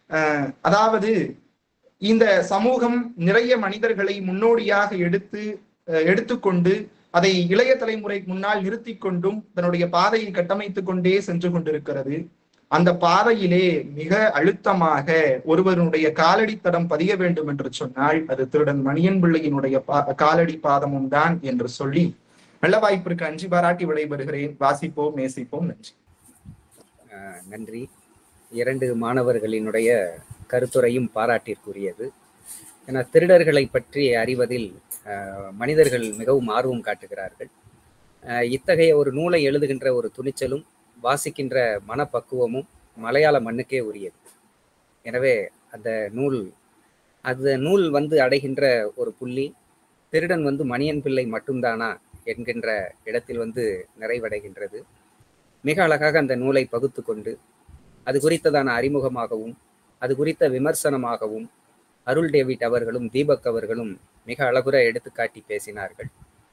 [SPEAKER 4] அதாவது இந்த சமூகம் நிறைய மனிதர்களை முன்னோடியாக எடுத்து எடுத்துக்கொண்டு அதை இளைய தலைமுறை முன்னால் நிறுத்தி கொண்டும் தன்னுடைய பாதையை கட்டமைத்துக் கொண்டே சென்று கொண்டிருக்கிறது அந்த பாதையிலே மிக அழுத்தமாக ஒருவருடைய காலடி தடம் பதிய வேண்டும் என்று சொன்னால் அது திருடன் மணியன் பிள்ளையினுடைய பா காலடி பாதமும் தான் என்று சொல்லி நல்ல வாய்ப்பிற்கு அஞ்சு பாராட்டி விடைபெறுகிறேன் வாசிப்போம் நேசிப்போம் நன்றி
[SPEAKER 2] நன்றி இரண்டு மாணவர்களினுடைய கருத்துரையும் பாராட்டிற்குரியது ஏன்னா திருடர்களை பற்றி அறிவதில் மனிதர்கள் மிகவும் ஆர்வம் காட்டுகிறார்கள் இத்தகைய ஒரு நூலை எழுதுகின்ற ஒரு துணிச்சலும் வாசிக்கின்ற மனப்பக்குவமும் மலையாள மண்ணுக்கே உரியது எனவே அந்த நூல் அந்த நூல் வந்து அடைகின்ற ஒரு புள்ளி திருடன் வந்து மணியன் பிள்ளை மட்டும்தானா என்கின்ற இடத்தில் வந்து நிறைவடைகின்றது மிக அழகாக அந்த நூலை பகுத்து கொண்டு அது குறித்ததான அறிமுகமாகவும் அது குறித்த விமர்சனமாகவும் அருள் டேவிட் அவர்களும் தீபக் அவர்களும் மிக அழகுற எடுத்துக்காட்டி பேசினார்கள்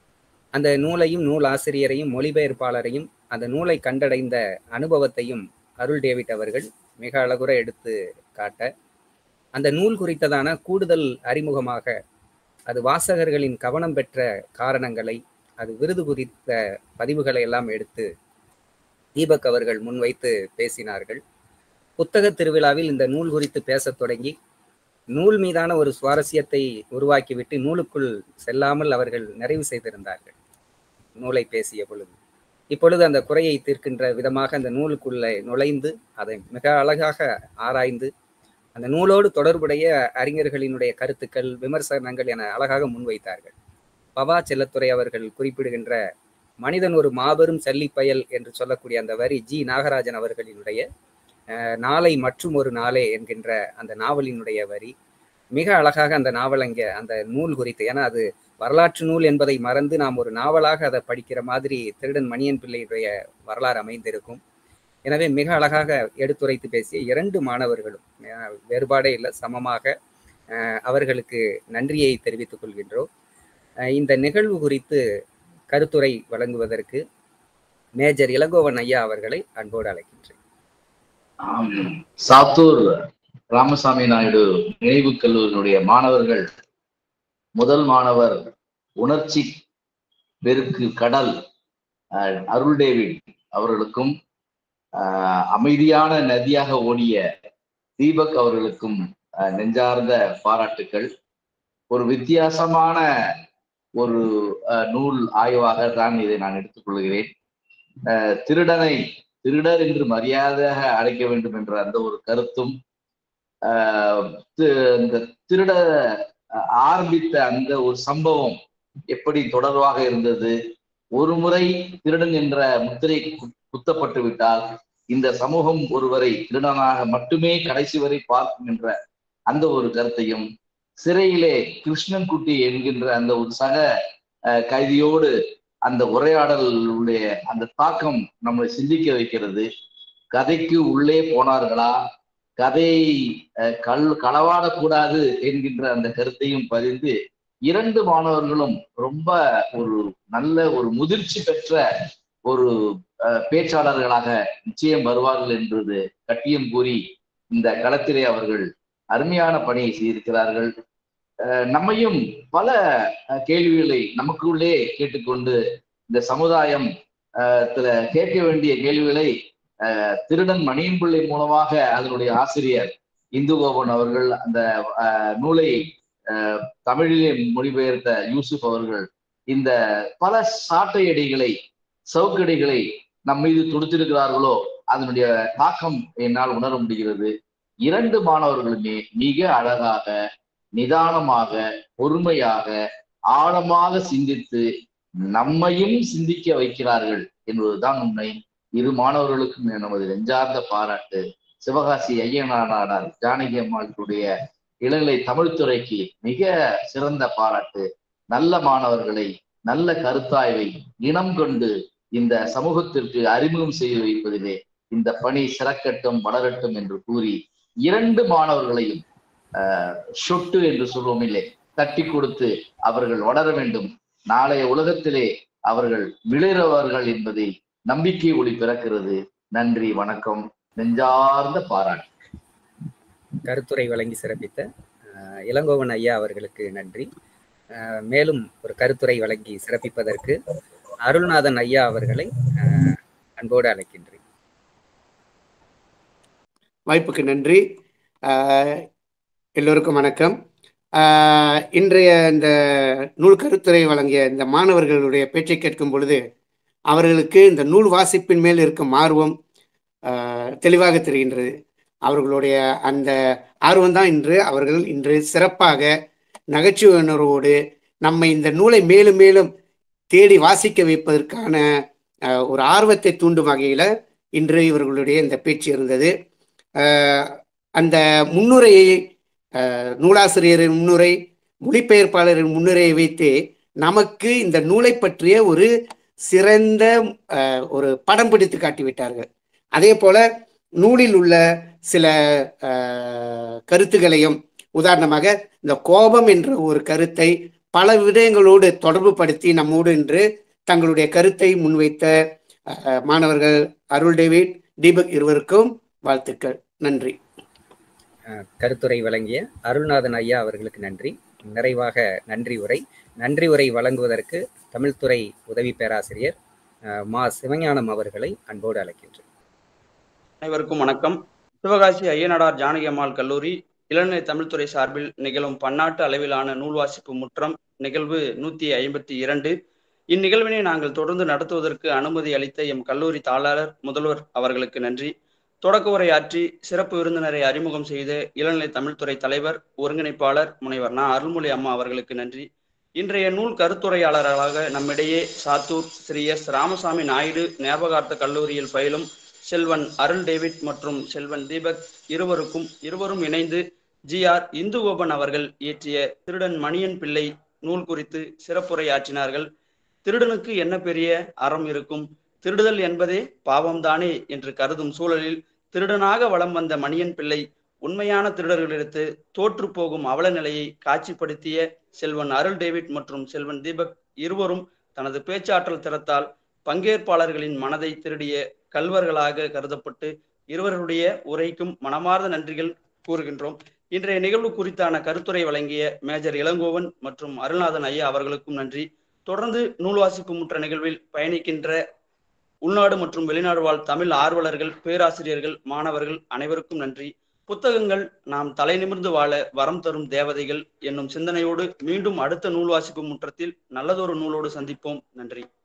[SPEAKER 2] அந்த நூலையும் நூல் ஆசிரியரையும் மொழிபெயர்ப்பாளரையும் அந்த நூலை கண்டடைந்த அனுபவத்தையும் அருள் டேவிட் அவர்கள் மிக அழகுற எடுத்து காட்ட அந்த நூல் குறித்ததான கூடுதல் அறிமுகமாக அது வாசகர்களின் கவனம் பெற்ற காரணங்களை அது விருது குறித்த பதிவுகளை எல்லாம் எடுத்து தீபக் அவர்கள் முன்வைத்து பேசினார்கள் புத்தக திருவிழாவில் இந்த நூல் குறித்து பேசத் தொடங்கி நூல் மீதான ஒரு சுவாரஸ்யத்தை உருவாக்கிவிட்டு நூலுக்குள் செல்லாமல் அவர்கள் நிறைவு செய்திருந்தார்கள் நூலை பேசிய பொழுது இப்பொழுது அந்த குறையை தீர்க்கின்ற விதமாக அந்த நூலுக்குள்ளே நுழைந்து அதை மிக அழகாக ஆராய்ந்து அந்த நூலோடு தொடர்புடைய அறிஞர்களினுடைய கருத்துக்கள் விமர்சனங்கள் என அழகாக முன்வைத்தார்கள் பவா செல்லத்துறை அவர்கள் குறிப்பிடுகின்ற மனிதன் ஒரு மாபெரும் சல்லிப்பயல் என்று சொல்லக்கூடிய அந்த வரி ஜி நாகராஜன் அவர்களினுடைய நாளை மற்றும் ஒரு நாளே என்கின்ற அந்த நாவலினுடைய வரி மிக அழகாக அந்த நாவல் அங்கே அந்த நூல் குறித்து ஏன்னா அது வரலாற்று நூல் என்பதை மறந்து நாம் ஒரு நாவலாக அதை படிக்கிற மாதிரி திருடன் மணியன் பிள்ளையுடைய வரலாறு அமைந்திருக்கும் எனவே மிக அழகாக எடுத்துரைத்து பேசிய இரண்டு மாணவர்களும் வேறுபாடே இல்லை சமமாக அவர்களுக்கு நன்றியை தெரிவித்துக் கொள்கின்றோம் இந்த நிகழ்வு குறித்து கருத்துரை வழங்குவதற்கு மேஜர் இளங்கோவன் ஐயா அவர்களை அன்போடு அழைக்கின்றேன்
[SPEAKER 5] சாத்தூர் ராமசாமி நாயுடு நினைவு கல்லூரியினுடைய மாணவர்கள் முதல் மாணவர் உணர்ச்சி பெருக்கு கடல் அருள் டேவிட் அவர்களுக்கும் அமைதியான நதியாக ஓடிய தீபக் அவர்களுக்கும் நெஞ்சார்ந்த பாராட்டுக்கள் ஒரு வித்தியாசமான ஒரு நூல் ஆய்வாக தான் இதை நான் எடுத்துக்கொள்கிறேன் திருடனை திருடர் என்று மரியாதையாக அழைக்க வேண்டும் என்ற அந்த ஒரு கருத்தும் இந்த திருட ஆரம்பித்த அந்த ஒரு சம்பவம் எப்படி தொடர்பாக இருந்தது ஒரு முறை திருடன் என்ற முத்திரை குத்தப்பட்டு விட்டால் இந்த சமூகம் ஒருவரை திருடனாக மட்டுமே கடைசி வரை பார்க்கும் என்ற அந்த ஒரு கருத்தையும் சிறையிலே கிருஷ்ணன் குட்டி என்கின்ற அந்த ஒரு சக கைதியோடு அந்த உரையாடலுடைய அந்த தாக்கம் நம்மளை சிந்திக்க வைக்கிறது கதைக்கு உள்ளே போனார்களா கதையை கல் களவாடக்கூடாது என்கின்ற அந்த கருத்தையும் பதிந்து இரண்டு மாணவர்களும் ரொம்ப ஒரு நல்ல ஒரு முதிர்ச்சி பெற்ற ஒரு பேச்சாளர்களாக நிச்சயம் வருவார்கள் என்றது கட்டியம் கூறி இந்த களத்திலே அவர்கள் அருமையான பணியை செய்திருக்கிறார்கள் நம்மையும் பல கேள்விகளை நமக்குள்ளே கேட்டுக்கொண்டு இந்த சமுதாயம் கேட்க வேண்டிய கேள்விகளை திருடன் மணியம்பிள்ளை மூலமாக அதனுடைய ஆசிரியர் இந்துகோபன் அவர்கள் அந்த நூலை தமிழிலே மொழிபெயர்த்த யூசுப் அவர்கள் இந்த பல சாட்டையடிகளை சவுக்கடிகளை நம் மீது தொடுத்திருக்கிறார்களோ அதனுடைய தாக்கம் என்னால் உணர முடிகிறது இரண்டு மாணவர்களுமே மிக அழகாக நிதானமாக பொறுமையாக ஆழமாக சிந்தித்து நம்மையும் சிந்திக்க வைக்கிறார்கள் என்பதுதான் உண்மை இரு மாணவர்களுக்கும் நமது நெஞ்சார்ந்த பாராட்டு சிவகாசி ஐயனானார் ஜானகி அம்மாளுடைய இளநிலை தமிழ்துறைக்கு மிக சிறந்த பாராட்டு நல்ல மாணவர்களை நல்ல கருத்தாய்வை இனம் கொண்டு இந்த சமூகத்திற்கு அறிமுகம் செய்து வைப்பதிலே இந்த பணி சிறக்கட்டும் வளரட்டும் என்று கூறி இரண்டு மாணவர்களையும் சொட்டு என்று சொல்வோம் இல்லை தட்டி கொடுத்து அவர்கள் வளர வேண்டும் நாளைய உலகத்திலே அவர்கள் விளைறவர்கள் என்பதை நம்பிக்கை ஒளி பிறக்கிறது நன்றி வணக்கம் நெஞ்சார்ந்த பாராட்டு
[SPEAKER 2] கருத்துரை வழங்கி சிறப்பித்த இளங்கோவன் ஐயா அவர்களுக்கு நன்றி மேலும் ஒரு கருத்துரை வழங்கி சிறப்பிப்பதற்கு அருள்நாதன் ஐயா அவர்களை அன்போடு அழைக்கின்றேன்
[SPEAKER 6] வாய்ப்புக்கு நன்றி எல்லோருக்கும் வணக்கம் இன்றைய இந்த நூல் கருத்துரை வழங்கிய இந்த மாணவர்களுடைய பேச்சை கேட்கும் பொழுது அவர்களுக்கு இந்த நூல் வாசிப்பின் மேல் இருக்கும் ஆர்வம் தெளிவாக தெரிகின்றது அவர்களுடைய அந்த ஆர்வம்தான் இன்று அவர்கள் இன்று சிறப்பாக நகைச்சுவை உணர்வோடு நம்மை இந்த நூலை மேலும் மேலும் தேடி வாசிக்க வைப்பதற்கான ஒரு ஆர்வத்தை தூண்டும் வகையில் இன்று இவர்களுடைய இந்த பேச்சு இருந்தது அந்த முன்னுரையை நூலாசிரியரின் முன்னுரை மொழிபெயர்ப்பாளரின் முன்னுரையை வைத்து நமக்கு இந்த நூலை பற்றிய ஒரு சிறந்த ஒரு படம் பிடித்து காட்டிவிட்டார்கள் அதே போல நூலில் உள்ள சில கருத்துகளையும் உதாரணமாக இந்த கோபம் என்ற ஒரு கருத்தை பல விடயங்களோடு தொடர்பு படுத்தி நம்மோடு இன்று தங்களுடைய கருத்தை முன்வைத்த அஹ், மாணவர்கள் அருள் டேவிட் தீபக் இருவருக்கும் வாழ்த்துக்கள் நன்றி
[SPEAKER 2] அஹ், கருத்துரை வழங்கிய அருள்நாதன் ஐயா அவர்களுக்கு நன்றி நிறைவாக நன்றி உரை நன்றி உரை வழங்குவதற்கு தமிழ்துறை உதவி பேராசிரியர் அஹ், மா சிவஞானம் அவர்களை அன்போடு அழைக்கின்றேன்
[SPEAKER 7] அனைவருக்கும் வணக்கம் சிவகாசி ஐயனாடார் ஜானகி அம்மாள் கல்லூரி இளநிலை தமிழ்துறை சார்பில் நிகழும் பன்னாட்டு அளவிலான நூல் வாசிப்பு முற்றம் நிகழ்வு நூத்தி ஐம்பத்தி இரண்டு இந்நிகழ்வினை நாங்கள் தொடர்ந்து நடத்துவதற்கு அனுமதி அளித்த எம் கல்லூரி தாளாளர் முதல்வர் அவர்களுக்கு நன்றி தொடக்க உரையாற்றி சிறப்பு விருந்தினரை அறிமுகம் செய்த இளநிலை தமிழ்துறை தலைவர் ஒருங்கிணைப்பாளர் முனைவர் நா அருள்மொழி அம்மா அவர்களுக்கு நன்றி இன்றைய நூல் கருத்துரையாளர்களாக நம்மிடையே சாத்தூர் ஸ்ரீ எஸ் ராமசாமி நாயுடு ஞாபகார்த்த கல்லூரியில் பயிலும் செல்வன் அருள் டேவிட் மற்றும் செல்வன் தீபக் இருவருக்கும் இருவரும் இணைந்து ஜி ஆர் இந்துகோபன் அவர்கள் இயற்றிய திருடன் மணியன் பிள்ளை நூல் குறித்து சிறப்புரையாற்றினார்கள் திருடனுக்கு என்ன பெரிய அறம் இருக்கும் திருடுதல் என்பதே பாவம்தானே என்று கருதும் சூழலில் திருடனாக வலம் வந்த மணியன் பிள்ளை உண்மையான திருடர்களிடத்து தோற்று போகும் அவல நிலையை காட்சிப்படுத்திய செல்வன் அருள் டேவிட் மற்றும் செல்வன் தீபக் இருவரும் தனது பேச்சாற்றல் திறத்தால் பங்கேற்பாளர்களின் மனதை திருடிய கல்வர்களாக கருதப்பட்டு இருவருடைய உரைக்கும் மனமார்ந்த நன்றிகள் கூறுகின்றோம் இன்றைய நிகழ்வு குறித்தான கருத்துரை வழங்கிய மேஜர் இளங்கோவன் மற்றும் அருள்நாதன் ஐயா அவர்களுக்கும் நன்றி தொடர்ந்து நூல் வாசிப்பு முற்ற நிகழ்வில் பயணிக்கின்ற உள்நாடு மற்றும் வெளிநாடு வாழ் தமிழ் ஆர்வலர்கள் பேராசிரியர்கள் மாணவர்கள் அனைவருக்கும் நன்றி புத்தகங்கள் நாம் தலை நிமிர்ந்து வாழ வரம் தரும் தேவதைகள் என்னும் சிந்தனையோடு மீண்டும் அடுத்த நூல் வாசிப்பு முற்றத்தில் நல்லதொரு நூலோடு சந்திப்போம் நன்றி